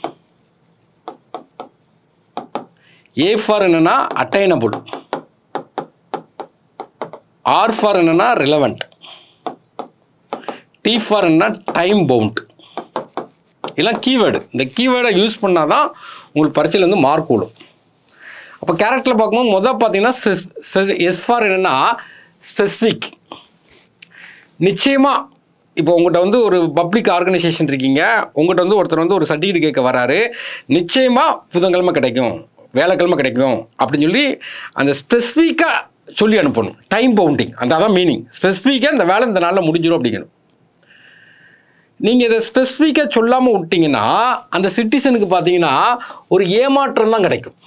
ஏ ஃபார் என்னென்னா அட்டைனபிள் ஆர் ஃபார் என்னென்னா ரிலவெண்ட் டி ஃபார் என்னன்னா டைம் பவுண்ட் இதெல்லாம் கீவேர்டு இந்த கீவேர்டை யூஸ் பண்ணால் தான் உங்களுக்கு பரீட்சையில் வந்து மார்க் விடும் அப்போ கேரக்டரில் பார்க்கும்போது முதல் பார்த்தீங்கன்னா எஸ் ஃபார் என்னென்னா ஸ்பெசிஃபிக் நிச்சயமாக இப்போ உங்கள்கிட்ட வந்து ஒரு பப்ளிக் ஆர்கனைசேஷன் இருக்கீங்க உங்கள்கிட்ட வந்து ஒருத்தர் வந்து ஒரு சர்டிஃபிகேட் கேட்க வராரு நிச்சயமாக புதன்கிழமை கிடைக்கும் வேலைக்கிழமை கிடைக்கும் அப்படின்னு சொல்லி அந்த ஸ்பெசிஃபிக்காக சொல்லி அனுப்பணும் டைம் பவுண்டிங் அந்த அதான் மீனிங் ஸ்பெசிஃபிக்காக இந்த வேலை இந்த நாளில் முடிஞ்சிடும் அப்படிங்கணும் நீங்கள் இதை ஸ்பெசிஃபிக்காக சொல்லாமல் விட்டீங்கன்னா அந்த சிட்டிசனுக்கு பார்த்தீங்கன்னா ஒரு ஏமாற்றம் தான் கிடைக்கும்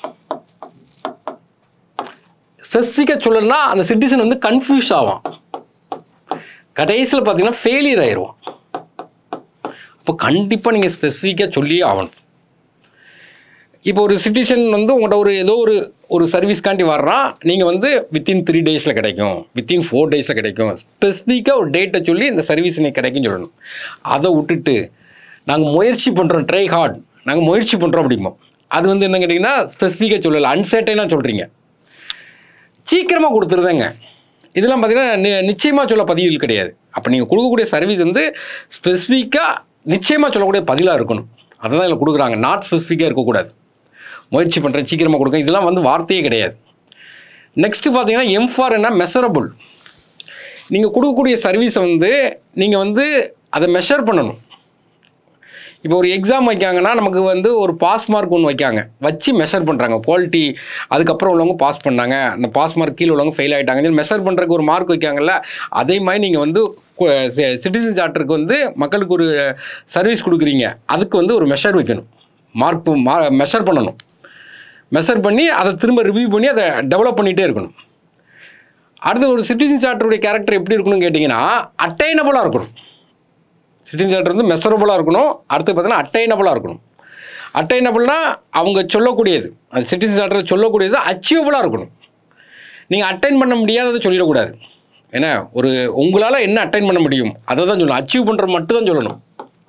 ஸ்பெசிஃபிக்காக சொல்லணும்னா அந்த சிட்டிசன் வந்து கன்ஃபியூஸ் ஆவான் கடைசியில் பார்த்தீங்கன்னா ஃபெயிலியர் ஆயிடுவான் அப்போ கண்டிப்பாக நீங்கள் ஸ்பெசிஃபிக்காக சொல்லியே ஆகணும் இப்போ ஒரு சிட்டிசன் வந்து உங்கள்கிட்ட ஒரு ஏதோ ஒரு ஒரு சர்வீஸ்க்காண்டி வர்றான் நீங்கள் வந்து வித்தின் த்ரீ டேஸில் கிடைக்கும் வித்தின் ஃபோர் டேஸில் கிடைக்கும் ஸ்பெசிஃபிக்காக ஒரு டேட்டை சொல்லி இந்த சர்வீஸ் இன்னைக்கு கிடைக்கும்னு சொல்லணும் அதை விட்டுட்டு நாங்கள் முயற்சி பண்ணுறோம் ட்ரை ஹார்ட் நாங்கள் முயற்சி பண்ணுறோம் அப்படிம்போம் அது வந்து என்ன கேட்டிங்கன்னா ஸ்பெசிஃபிக்காக சொல்லலை அன்சர்டைனாக சொல்கிறீங்க சீக்கிரமாக கொடுத்துருதேங்க இதெல்லாம் பார்த்தீங்கன்னா நி- நிச்சயமாக சொல்ல பதிவுகள் கிடையாது அப்போ நீங்கள் கொடுக்கக்கூடிய சர்வீஸ் வந்து ஸ்பெசிஃபிக்காக நிச்சயமாக சொல்லக்கூடிய பதிலாக இருக்கணும் அதை தான் இதில் கொடுக்குறாங்க நாட் ஸ்பெசிஃபிக்காக இருக்கக்கூடாது முயற்சி பண்ணுறேன் சீக்கிரமாக கொடுங்க இதெல்லாம் வந்து வார்த்தையே கிடையாது நெக்ஸ்ட்டு பார்த்தீங்கன்னா எம்ஃபார் என்ன மெஷரபுள் நீங்கள் கொடுக்கக்கூடிய சர்வீஸை வந்து நீங்கள் வந்து அதை மெஷர் பண்ணணும் இப்போ ஒரு எக்ஸாம் வைக்காங்கன்னா நமக்கு வந்து ஒரு பாஸ் மார்க் ஒன்று வைக்காங்க வச்சு மெஷர் பண்ணுறாங்க குவாலிட்டி அதுக்கப்புறம் உள்ளவங்க பாஸ் பண்ணாங்க அந்த பாஸ் மார்க் கீழே உள்ளவங்க ஃபெயில் ஆகிட்டாங்க மெஷர் பண்ணுறதுக்கு ஒரு மார்க் வைக்காங்கல்ல அதே மாதிரி நீங்கள் வந்து சிட்டிசன் சார்ட்டருக்கு வந்து மக்களுக்கு ஒரு சர்வீஸ் கொடுக்குறீங்க அதுக்கு வந்து ஒரு மெஷர் வைக்கணும் மார்க் மா மெஷர் பண்ணணும் மெஷர் பண்ணி அதை திரும்ப ரிவ்யூ பண்ணி அதை டெவலப் பண்ணிகிட்டே இருக்கணும் அடுத்து ஒரு சிட்டிசன் சார்ட்டருடைய கேரக்டர் எப்படி இருக்கணும்னு கேட்டிங்கன்னா அட்டைனபுளாக இருக்கணும் சிட்டிசன் சார்ட்டர் வந்து மெஷரபுளாக இருக்கணும் அடுத்து பார்த்தீங்கன்னா அட்டைனபுளாக இருக்கணும் அட்டைனபுள்னா அவங்க சொல்லக்கூடியது அந்த சிட்டிசன் சார்ட்டர் சொல்லக்கூடியது அச்சீவபுளாக இருக்கணும் நீங்கள் அட்டைன் பண்ண முடியாததை சொல்லிடக்கூடாது ஏன்னா ஒரு உங்களால் என்ன அட்டைன் பண்ண முடியும் அதை தான் சொல்லணும் அச்சீவ் பண்ணுறது மட்டும் தான் சொல்லணும்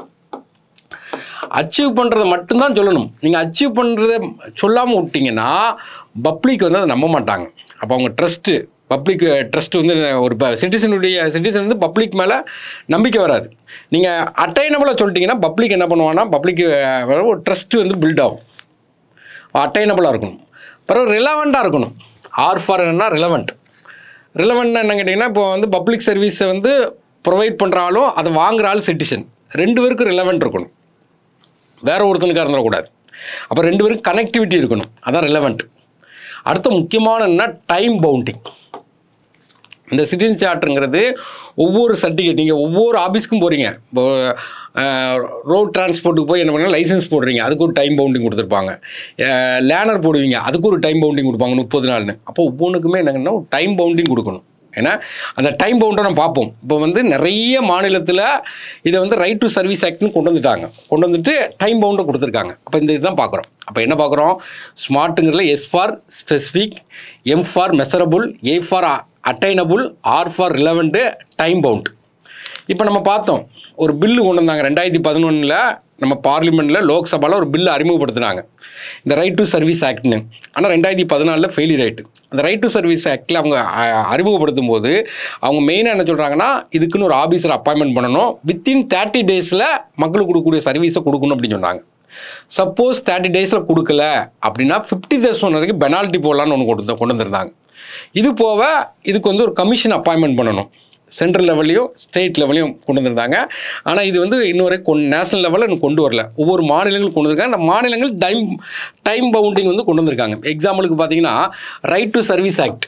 அச்சீவ் பண்ணுறதை மட்டும்தான் சொல்லணும் நீங்கள் அச்சீவ் பண்ணுறத சொல்லாமல் விட்டீங்கன்னா பப்ளிக் வந்து அதை நம்ப மாட்டாங்க அப்போ அவங்க ட்ரஸ்ட்டு பப்ளிக் ட்ரஸ்ட் வந்து ஒரு சிட்டிசனுடைய சிட்டிசன் வந்து பப்ளிக் மேலே நம்பிக்கை வராது நீங்கள் அட்டைனபிளாக சொல்லிட்டீங்கன்னா பப்ளிக் என்ன பண்ணுவாங்கன்னா பப்ளிக் ஒரு ட்ரஸ்ட் வந்து பில்ட் ஆகும் அட்டைனபிளாக இருக்கணும் பிறகு ரிலவெண்ட்டாக இருக்கணும் ஆர் ஃபார் என்னன்னா ரிலவெண்ட் ரிலவெண்ட் என்ன கேட்டிங்கன்னா இப்போ வந்து பப்ளிக் சர்வீஸை வந்து ப்ரொவைட் பண்ணுற ஆளும் அதை வாங்குற ஆள் சிட்டிசன் ரெண்டு பேருக்கும் ரிலவெண்ட் இருக்கணும் வேற ஒருத்தனுக்காக இருந்துடக்கூடாது அப்போ ரெண்டு பேரும் கனெக்டிவிட்டி இருக்கணும் அதான் ரிலவெண்ட் அடுத்த முக்கியமான என்ன டைம் பவுண்டிங் இந்த சிட்டிசன் சார்ட்டுங்கிறது ஒவ்வொரு சர்டிஃபிகேட் நீங்கள் ஒவ்வொரு ஆஃபீஸ்க்கும் போகிறீங்க இப்போ ரோட் டிரான்ஸ்போர்ட்டுக்கு போய் என்ன பண்ணால் லைசன்ஸ் போடுறீங்க அதுக்கு ஒரு டைம் பவுண்டிங் கொடுத்துருப்பாங்க லேனர் போடுவீங்க அதுக்கு ஒரு டைம் பவுண்டிங் கொடுப்பாங்க முப்பது நாள்னு அப்போ ஒவ்வொன்றுக்குமே என்னங்கன்னா ஒரு டைம் பவுண்டிங் கொடுக்கணும் ஏன்னா அந்த டைம் பவுண்டை நம்ம பார்ப்போம் இப்போ வந்து நிறைய மாநிலத்தில் இதை வந்து ரைட் டு சர்வீஸ் ஆக்ட்னு கொண்டு வந்துட்டாங்க கொண்டு வந்துட்டு டைம் பவுண்டை கொடுத்துருக்காங்க அப்போ இந்த இதுதான் பார்க்குறோம் அப்போ என்ன பார்க்குறோம் ஸ்மார்ட்டுங்கிறதுல S for specific M for measurable A for attainable R for relevant time bound இப்போ நம்ம பார்த்தோம் ஒரு பில்லு கொண்டு வந்தாங்க ரெண்டாயிரத்தி பதினொன்றில் நம்ம பார்லிமெண்ட்டில் லோக்சபாவில் ஒரு பில்லு அறிமுகப்படுத்தினாங்க இந்த ரைட் டு சர்வீஸ் ஆக்ட்னு ஆனால் ரெண்டாயிரத்தி பதினாலில் ஃபெயிலியர் ஆயிட்டு அந்த ரைட் டு சர்வீஸ் ஆக்டில் அவங்க அ- அறிமுகப்படுத்தும் போது அவங்க மெயினாக என்ன சொல்கிறாங்கன்னா இதுக்குன்னு ஒரு ஆஃபீஸர் அப்பாயின்மெண்ட் பண்ணணும் வித்தின் தேர்ட்டி டேஸில் மக்களுக்கு கொடுக்கக்கூடிய சர்வீஸை கொடுக்கணும் அப்படின்னு சொன்னாங்க சப்போஸ் தேர்ட்டி டேஸில் கொடுக்கல அப்படின்னா ஃபிஃப்டி தௌசண்ட் வரைக்கும் பெனால்ட்டி போடலான்னு ஒன்று கொண்டு வந்து- கொண்டு வந்திருந்தாங்க இது போக இதுக்கு வந்து ஒரு கமிஷன் அப்பாயின்மெண்ட் பண்ணணும் சென்ட்ரல் லெவல்லையும் ஸ்டேட் லெவல்லையும் கொண்டு வந்திருந்தாங்க ஆனால் இது வந்து இன்னொரு கொண்டு நேஷனல் லெவலில் இன்னும் கொண்டு வரல ஒவ்வொரு மாநிலங்களும் கொண்டு வந்திருக்காங்க அந்த மாநிலங்கள் டைம் டைம் பவுண்டிங் வந்து கொண்டு வந்திருக்காங்க எக்ஸாம்பிளுக்கு பார்த்தீங்கன்னா right to service act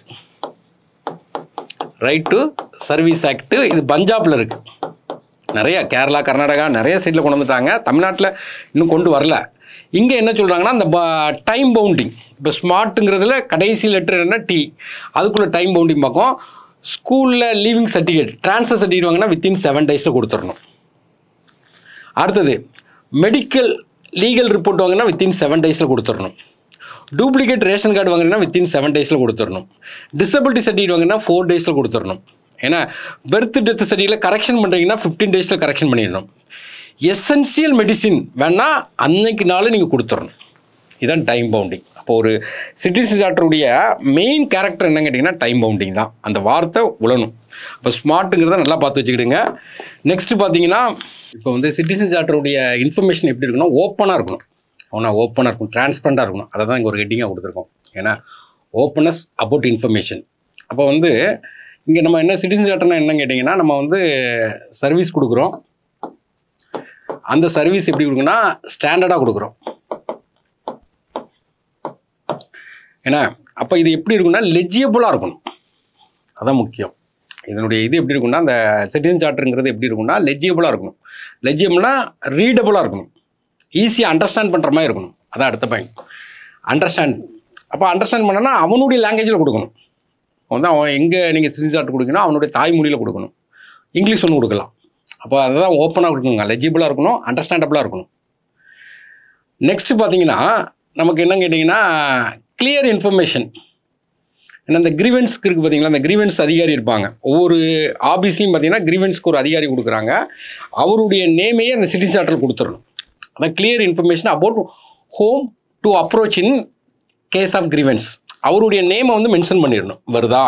right to service act இது பஞ்சாபில் இருக்குது நிறைய கேரளா கர்நாடகா நிறைய ஸ்டேட்டில் கொண்டு வந்துட்டாங்க தமிழ்நாட்டில் இன்னும் கொண்டு வரல இங்கே என்ன சொல்கிறாங்கன்னா அந்த டைம் பவுண்டிங் இப்போ ஸ்மார்ட்டுங்கிறதுல கடைசி லெட்டர் என்ன டி அதுக்குள்ளே டைம் பவுண்டிங் பார்க்கும் ஸ்கூலில் லீவிங் சர்டிஃபிகேட் ட்ரான்ஸ்ஃபர் சர்டிஃபிகேட் வாங்கினா வித்தின் செவன் டேஸில் கொடுத்துடணும் அடுத்தது மெடிக்கல் லீகல் ரிப்போர்ட் வாங்கினா வித்தின் செவன் டேஸில் கொடுத்துடணும் டூப்ளிகேட் ரேஷன் கார்டு வாங்கினா வித்தின் செவன் டேஸில் கொடுத்துடணும் டிசபிலிட்டி சர்டிஃபிகேட் வாங்கினா ஃபோர் டேஸில் கொடுத்துடணும் ஏன்னா பெர்த் டெத் சர்டிஃபிகேட்டில் கரெக்ஷன் பண்ணுறீங்கன்னா ஃபிஃப்டீன் டேஸில் கரெக்ஷன் பண்ணிடணும் எசென்சியல் மெடிசின் வேணால் அன்னைக்கு நாள் நீங்கள் கொடுத்துடணும் இதான் டைம் பவுண்டிங் அப்போ ஒரு சிட்டிசன் சார்ட்டருடைய மெயின் கேரக்டர் என்னன்னு கேட்டிங்கன்னா டைம் பவுண்டிங் தான் அந்த வார்த்தை உழணும் அப்போ ஸ்மார்ட்டுங்கிறத நல்லா பார்த்து வச்சுக்கிடுங்க நெக்ஸ்ட்டு பார்த்தீங்கன்னா இப்போ வந்து சிட்டிசன் சார்ட்டருடைய இன்ஃபர்மேஷன் எப்படி இருக்குன்னா ஓப்பனாக இருக்கணும் அவனா ஓப்பனாக இருக்கும் டிரான்ஸ்பரண்டாக இருக்கணும் அதை தான் இங்கே ஒரு ஹெட்டிங்காக கொடுத்துருக்கோம் ஏன்னா ஓப்பனஸ் அபவுட் இன்ஃபர்மேஷன் அப்போ வந்து இங்கே நம்ம என்ன சிட்டிசன் சார்ட்டர்னா என்னன்னு கேட்டிங்கன்னா நம்ம வந்து சர்வீஸ் கொடுக்குறோம் அந்த சர்வீஸ் எப்படி கொடுக்குன்னா ஸ்டாண்டர்டாக கொடுக்குறோம் ஏன்னா அப்போ இது எப்படி இருக்குன்னா லெஜியபுளாக இருக்கணும் அதான் முக்கியம் இதனுடைய இது எப்படி இருக்கும்னா அந்த சிட்டிசன் சார்ட்டருங்கிறது எப்படி இருக்கும்னா லெஜியபுளாக இருக்கணும் லெஜியபிள்னா ரீடபுளாக இருக்கணும் ஈஸியாக அண்டர்ஸ்டாண்ட் பண்ணுற மாதிரி இருக்கணும் அதான் அடுத்த பாயிண்ட் அண்டர்ஸ்டாண்ட் அப்போ அண்டர்ஸ்டாண்ட் பண்ணனா அவனுடைய லாங்குவேஜில் கொடுக்கணும் வந்து அவன் எங்கே நீங்கள் சிட்டிசன் சார்ட் கொடுக்கணும் அவனுடைய தாய்மொழியில் கொடுக்கணும் இங்கிலீஷ் ஒன்று கொடுக்கலாம் அப்போ அதுதான் ஓப்பனாக கொடுக்கணுங்க லெஜிபிளாக இருக்கணும் அண்டர்ஸ்டாண்டபிளாக இருக்கணும் நெக்ஸ்ட்டு பார்த்தீங்கன்னா நமக்கு என்ன கேட்டிங்கன்னா கிளியர் இன்ஃபர்மேஷன் ஏன்னா இந்த கிரீவன்ஸ்க்கு இருக்குது பார்த்தீங்களா அந்த கிரீவன்ஸ் அதிகாரி இருப்பாங்க ஒவ்வொரு ஆஃபீஸ்லையும் பார்த்தீங்கன்னா கிரீவன்ஸ்க்கு ஒரு அதிகாரி கொடுக்குறாங்க அவருடைய நேமையே அந்த சிட்டிசன் சார்ட்டில் கொடுத்துடணும் அதான் clear information about whom to approach in case of grievance அவருடைய நேமை வந்து மென்ஷன் பண்ணிடணும் வருதா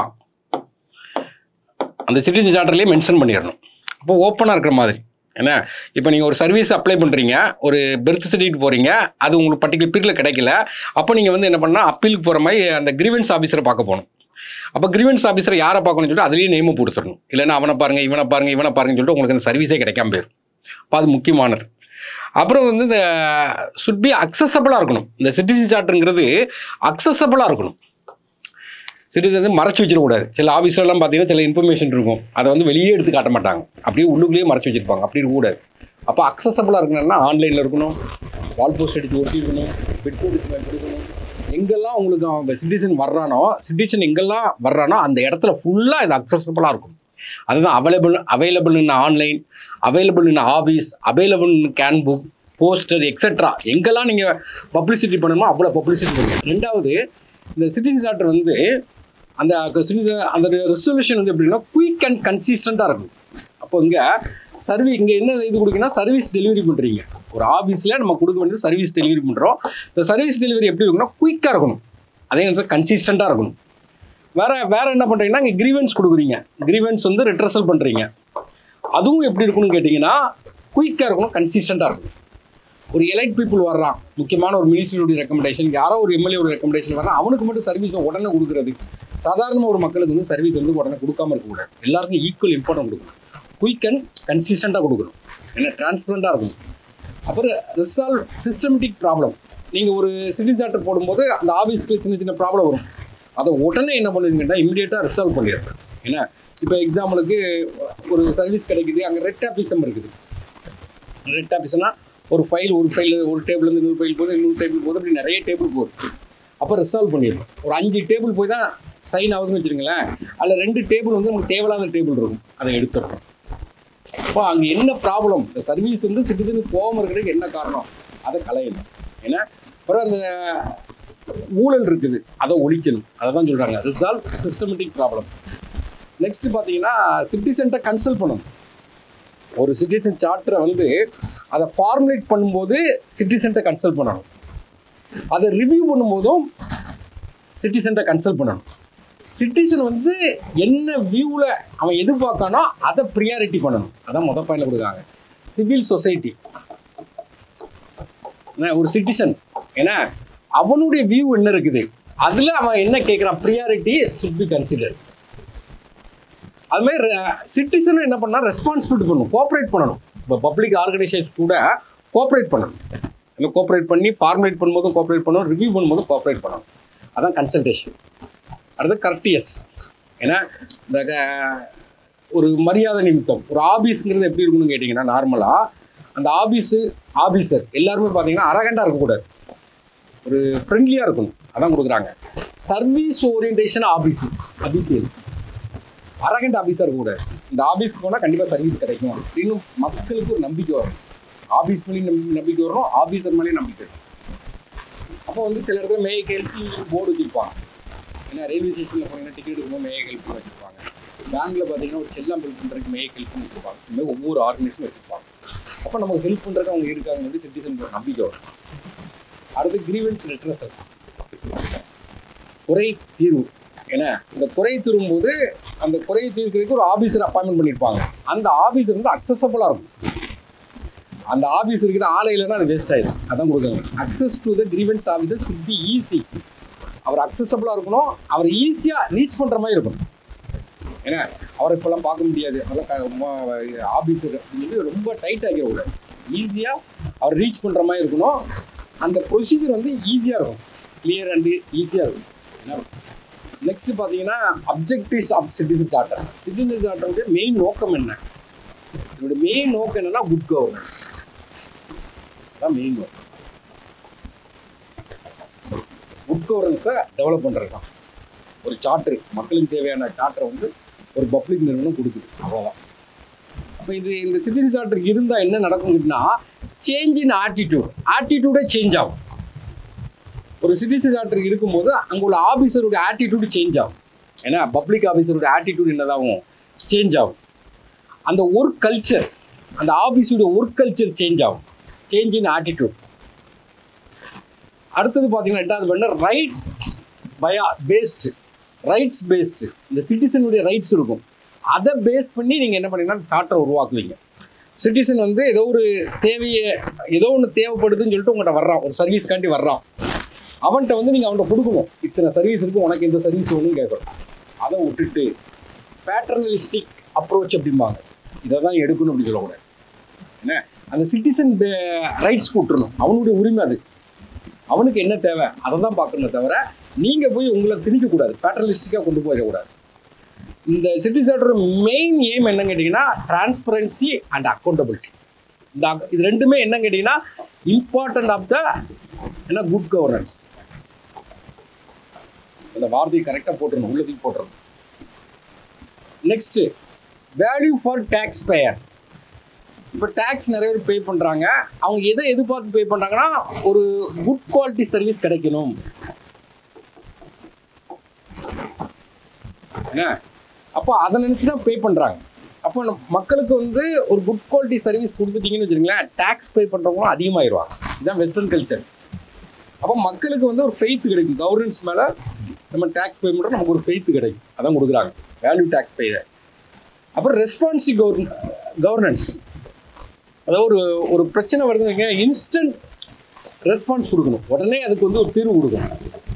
அந்த சிட்டிசன் சார்ட்டர்லேயே மென்ஷன் பண்ணிடணும் அப்போ ஓப்பனாக இருக்கிற மாதிரி என்ன இப்போ நீங்கள் ஒரு சர்வீஸ் அப்ளை பண்ணுறீங்க ஒரு பெர்த் சர்டிஃபிகேட் போகிறீங்க அது உங்களுக்கு பர்டிகுலர் பீரியடில் கிடைக்கல அப்போ நீங்கள் வந்து என்ன பண்ணால் அப்பீலுக்கு போகிற மாதிரி அந்த கிரீவன்ஸ் ஆஃபீஸரை பார்க்க போகணும் அப்போ கிரீவன்ஸ் ஆஃபீஸரை யாரை பார்க்கணும்னு சொல்லிட்டு அதுலேயே நேமு கொடுத்துடணும் இல்லைன்னா அவனை பாருங்க இவனை பாருங்க இவனை பாருங்கன்னு சொல்லிட்டு உங்களுக்கு அந்த சர்வீஸே கிடைக்காம போயிடும் அப்போ அது முக்கியமானது அப்புறம் வந்து இந்த சுட் பி அக்சசபிளாக இருக்கணும் இந்த சிட்டிசன் சார்ட்டுங்கிறது அக்சசபிளாக இருக்கணும் சிட்டிசன் வந்து மறைச்சு வச்சிடக்கூடாது சில ஆஃபீஸ்லாம் பார்த்தீங்கன்னா சில இன்ஃபர்மேஷன் இருக்கும் அதை வந்து வெளியே எடுத்து காட்ட மாட்டாங்க அப்படியே உள்ளுக்குள்ளேயே மறைச்சு வச்சிருப்பாங்க அப்படி இருக்கக்கூடாது அப்போ அக்சசபிளாக இருக்கணும்னா ஆன்லைனில் இருக்கணும் வால் போஸ்ட் அடித்து ஒட்டி இருக்கணும் பெட்ரோல் இருக்கணும் எங்கெல்லாம் உங்களுக்கு அவன் சிட்டிசன் வர்றானோ சிட்டிசன் எங்கெல்லாம் வர்றானோ அந்த இடத்துல ஃபுல்லாக இது அக்சசபிளாக இருக்கும் அதுதான் available available in online available in office available in can book poster etcetera எங்கெல்லாம் நீங்கள் பப்ளிசிட்டி பண்ணணுமோ அவ்வளோ பப்ளிசிட்டி பண்ணுங்க ரெண்டாவது இந்த சிட்டிசன் சார்ட்டர் வந்து அந்த citizen- அந்த ரெசல்யூஷன் வந்து எப்படின்னா குயிக் அண்ட் கன்சிஸ்டண்ட்டாக இருக்கும் அப்போ இங்கே சர்வீ இங்கே என்ன இது கொடுக்குன்னா சர்வீஸ் டெலிவரி பண்ணுறீங்க ஒரு ஆஃபீஸில் நம்ம கொடுக்க வேண்டியது சர்வீஸ் டெலிவரி பண்ணுறோம் இந்த சர்வீஸ் டெலிவரி எப்படி இருக்குன்னா குயிக்காக இருக்கணும் அதே நேரத்தில் கன்சிஸ்டண்ட்டாக இருக்கணும் வேற வேற என்ன பண்ணுறீங்கன்னா இங்கே கிரீவன்ஸ் கொடுக்குறீங்க கிரீவன்ஸ் வந்து ரிட்ரஸல் பண்ணுறீங்க அதுவும் எப்படி இருக்கணும்னு கேட்டிங்கன்னா குயிக்காக இருக்கணும் கன்சிஸ்டண்ட்டாக இருக்கணும் ஒரு எலைட் பீப்புள் வர்றான் முக்கியமான ஒரு மினிஸ்டருடைய ரெக்கமெண்டேஷன் யாரோ ஒரு எம்எல்ஏ ஒரு ரெக்கமெண்டேஷன் வர்றான் அவனுக்கு மட்டும் சர்வீஸை உடனே கொடுக்குறது சாதாரண ஒரு மக்களுக்கு வந்து சர்வீஸ் வந்து உடனே கொடுக்காம இருக்கக்கூடாது எல்லாருக்கும் ஈக்குவல் இம்பார்ட்டன்ட் கொடுக்கணும் குயிக் அண்ட் கன்சிஸ்டண்ட்டாக கொடுக்கணும் ஏன்னா டிரான்ஸ்பரண்ட்டாக இருக்கணும் அப்புறம் ரிசால்வ் சிஸ்டமேட்டிக் ப்ராப்ளம் நீங்கள் ஒரு சிட்டிசன் சார்ட்டர் போடும்போது அந்த ஆஃபீஸ்க்கு சின்ன சின்ன ப்ராப்ளம் வரும் அதை உடனே என்ன பண்ணுவீங்கன்னா இமீடியட்டாக ரிசால்வ் பண்ணிடுறது ஏன்னா இப்போ எக்ஸாம்பிளுக்கு ஒரு சர்வீஸ் கிடைக்குது அங்கே ரெட் ஆஃபீஸம் இருக்குது ரெட் ஆஃபீஸ்னா ஒரு ஃபைல் ஒரு ஃபைல் ஒரு டேபிள்லேருந்து இன்னொரு ஃபைல் போகுது இன்னொரு டேபிள் போகுது அப்படி நிறைய டேபிள் போகுது அப்போ ரிசால்வ் பண்ணிடணும் ஒரு அஞ்சு டேபிள் போய் தான் சைன் ஆகுதுன்னு வச்சுருங்களேன் அதில் ரெண்டு டேபிள் வந்து நமக்கு தேவையில்லாத டேபிள் இருக்கும் அதை எடுத்துடுறோம் அப்போ அங்கே என்ன ப்ராப்ளம் இந்த சர்வீஸ் வந்து சிட்டிசனுக்கு போகாமல் இருக்கிறதுக்கு என்ன காரணம் அதை களையணும் ஏன்னா அப்புறம் அந்த ஊழல் இருக்குது அதை ஒழிக்கணும் அதை தான் சொல்கிறாங்க ரிசால்வ் சிஸ்டமேட்டிக் ப்ராப்ளம் நெக்ஸ்ட் பார்த்தீங்கன்னா சிட்டிசன்ட்ட கன்சல்ட் பண்ணணும் ஒரு சிட்டிசன் சார்ட்டரை வந்து அதை ஃபார்முலேட் பண்ணும்போது சிட்டிசன்ட்ட கன்சல்ட் பண்ணணும் அதை ரிவ்யூ பண்ணும்போதும் சிட்டிசன்ட்ட கன்சல்ட் பண்ணணும் சிட்டிசன் வந்து என்ன வியூவில் அவன் எதிர்பார்க்கானோ அதை ப்ரியாரிட்டி பண்ணணும் அதான் முத பாயிண்ட்ல கொடுக்காங்க சிவில் சொசைட்டி ஒரு சிட்டிசன் ஏன்னா அவனுடைய வியூ என்ன இருக்குது அதில் அவன் என்ன கேட்குறான் ப்ரியாரிட்டி சுட் பி கன்சிடர் அது மாதிரி சிட்டிசன் என்ன பண்ணால் ரெஸ்பான்சிபிலிட்டி பண்ணணும் கோஆப்ரேட் பண்ணணும் இப்போ பப்ளிக் ஆர்கனைசேஷன் கூட கோஆப்ரேட் பண்ணணும் இல்லை கோஆப்ரேட் பண்ணி ஃபார்முலேட் பண்ணும்போதும் கோஆப்ரேட் பண்ணணும் ரிவ்யூ பண்ணும்போதும் கோஆப்ரேட் பண்ணணும் அதான் கன்சல்டேஷன் அடுத்து கரெக்டியஸ் ஏன்னா இந்த க- ஒரு மரியாதை நிமித்தம் ஒரு ஆபீஸ்ங்கிறது எப்படி இருக்கணும்னு கேட்டிங்கன்னா நார்மலாக அந்த ஆபீஸு ஆபீசர் எல்லாருமே பார்த்தீங்கன்னா அரகண்டாக இருக்கக்கூடாது ஒரு ஃப்ரெண்ட்லியாக இருக்கணும் அதான் கொடுக்குறாங்க service orientation office officials arrogant ஆபீஸாக இருக்கக்கூடாது இந்த ஆபீஸ்க்கு போனால் கண்டிப்பாக சர்வீஸ் கிடைக்கும் அப்படின்னு மக்களுக்கு ஒரு நம்பிக்கை வரும் ஆபீஸ் மேலேயும் நம்பி நம்பிக்கை வரணும் ஆபீசர் மேலேயும் நம்பிக்கை வரும் அப்போ வந்து சில இடத்துல மே ஹெல்ப் போர்டு வச்சுருப்பாங்க ஏன்னா ரயில்வே ஸ்டேஷனில் போனீங்கன்னா டிக்கெட் எடுக்கும்போது மே ஹெல்ப் வச்சுருப்பாங்க பேங்க்கில் பார்த்தீங்கன்னா ஒரு செல்லம் ஹெல்ப் பண்ணுறதுக்கு மே ஹெல்ப்னு வச்சுருப்பாங்க இந்த மாதிரி ஒவ்வொரு ஆர்கனைசேஷனும் வச்சுருப்பாங்க அப்போ நமக்கு ஹெல்ப் பண்ணுறதுக்கு அவங்க இருக்காங்க சிட்டிசனுக்கு ஒரு நம்பிக்கை வரும் அடுத்து கிரீவன்ஸ் ரெட்ரஸல் குறை தீர்வு ஏன்னா இந்த குறை தீரும்போது அந்த குறை தீர்க்கிறதுக்கு ஒரு ஆபீசர் அப்பாயின்மெண்ட் பண்ணியிருப்பாங்க அந்த ஆபீசர் வந்து அக்சசபிளாக இருக்கும் அந்த ஆபீஸ் இருக்கிற ஆளை இல்லைன்னா அது வேஸ்ட் ஆயிடும் அதான் கொடுக்குறாங்க access to the grievance officers should be easy அவர் அக்சசபிளாக இருக்கணும் அவர் ஈஸியாக ரீச் பண்ணுற மாதிரி இருக்கணும் ஏன்னா அவரை இப்போல்லாம் பார்க்க முடியாது அதெல்லாம் ஆஃபீஸர் அப்படின்னு சொல்லி ரொம்ப டைட் ஆகிடக்கூடாது ஈஸியாக அவர் ரீச் பண்ணுற மாதிரி இருக்கணும் அந்த ப்ரொசீஜர் வந்து ஈஸியாக இருக்கும் கிளியர் அண்டு ஈஸியாக இருக்கும் ஏன்னா நெக்ஸ்ட் பார்த்தீங்கன்னா objectives of citizen charter citizen சார்ட்டருடைய மெயின் நோக்கம் என்ன இதோட மெயின் நோக்கம் என்னன்னா குட் கவர்னன்ஸ் அதான் மெயின் நோக்கம் குட் கவர்னன்ஸை டெவலப் பண்ணுறது தான் ஒரு சார்ட்டர் மக்களுக்கு தேவையான சார்ட்டரை வந்து ஒரு பப்ளிக் நிறுவனம் கொடுக்குது அவ்வளோதான் அப்போ இது இந்த சிட்டிசன் சார்ட்டர் இருந்தால் என்ன நடக்குங்கன்னா சேஞ்ச் இன் ஆட்டிடியூட் ஆட்டிடியூடே சேஞ்ச் ஆகும் ஒரு சிட்டிசன் சார்ட்டர் இருக்கும்போது அங்கே உள்ள ஆஃபீஸருடைய ஆட்டிடியூடு சேஞ்ச் ஆகும் ஏன்னா பப்ளிக் ஆஃபீஸருடைய ஆட்டிடியூட் என்னதாகும் சேஞ்ச் ஆகும் அந்த ஒர்க் கல்ச்சர் அந்த ஆஃபீஸுடைய ஒர்க் கல்ச்சர் சேஞ்ச் ஆகும் சேஞ்ச் இன் ஆட்டிடியூட் அடுத்தது பார்த்தீங்கன்னா எட்டாவது பண்ண ரைட் பயா பேஸ்டு ரைட்ஸ் பேஸ்டு இந்த சிட்டிசனுடைய ரைட்ஸ் இருக்கும் அதை பேஸ் பண்ணி நீங்கள் என்ன பண்ணீங்கன்னா சார்ட்டரை உருவாக்குவீங்க சிட்டிசன் வந்து ஏதோ ஒரு தேவையை ஏதோ ஒன்று தேவைப்படுதுன்னு சொல்லிட்டு உங்கள்கிட்ட வர்றான் ஒரு சர்வீஸ்க்காண்டி வர்றான் அவன்கிட்ட வந்து நீங்கள் அவன்கிட்ட கொடுக்கணும் இத்தனை சர்வீஸ் இருக்கு உனக்கு இந்த சர்வீஸ் வேணும்னு கேட்கணும் அதை விட்டுட்டு பேட்டர்னலிஸ்டிக் அப்ரோச் அப்படிம்பாங்க இதை தான் எடுக்கணும் அப்படி சொல்லக்கூடாது என்ன அந்த சிட்டிசன் ரைட்ஸ் கூட்டணும் அவனுடைய உரிமை அது அவனுக்கு என்ன தேவை அதை தான் பார்க்கணுமே தவிர நீங்கள் போய் உங்களை திணிக்கக்கூடாது பேட்டர்லிஸ்டிக்காக கொண்டு போயிடக்கூடாது இந்த சிட்டிசனோட மெயின் எய்ம் என்னன்னு கேட்டிங்கன்னா டிரான்ஸ்பரன்சி அண்ட் அக்கௌண்டபிலிட்டி இந்த ac- இது ரெண்டுமே என்ன கேட்டிங்கன்னா இம்பார்ட்டன்ட் ஆஃப் த என்ன குட் கவர்னன்ஸ் அந்த வார்த்தையை கரெக்டாக போட்டுருணும் உள்ளதுக்கு போட்டுருணும் next value for tax payer இப்போ டேக்ஸ் நிறைய பேர் பே பண்ணுறாங்க அவங்க எதை எதிர்பார்த்து பே பண்ணுறாங்கன்னா ஒரு குட் குவாலிட்டி சர்வீஸ் கிடைக்கணும் என்ன அப்போ அதை நினச்சி தான் பே பண்ணுறாங்க அப்போ நம்ம மக்களுக்கு வந்து ஒரு குட் குவாலிட்டி சர்வீஸ் கொடுத்துட்டீங்கன்னு வச்சுருங்களேன் டேக்ஸ் பே பண்ணுறவங்களும் அதிகமாகிடுவாங்க இதுதான் வெஸ்டர்ன் கல்ச்சர் அப்போ மக்களுக்கு வந்து ஒரு ஃபெய்த் கிடைக்கும் கவர்னன்ஸ் மேலே நம்ம டேக்ஸ் பே பண்ணுறோம் நமக்கு ஒரு ஃபெய்த் கிடைக்கும் அதான் கொடுக்குறாங்க வேல்யூ டேக்ஸ் பே அப்புறம் ரெஸ்பான்சிவ் கவர்ன கவர்னன்ஸ் அதாவது ஒரு ஒரு பிரச்சனை வருதுங்க இன்ஸ்டன்ட் ரெஸ்பான்ஸ் கொடுக்கணும் உடனே அதுக்கு வந்து ஒரு தீர்வு கொடுக்கணும்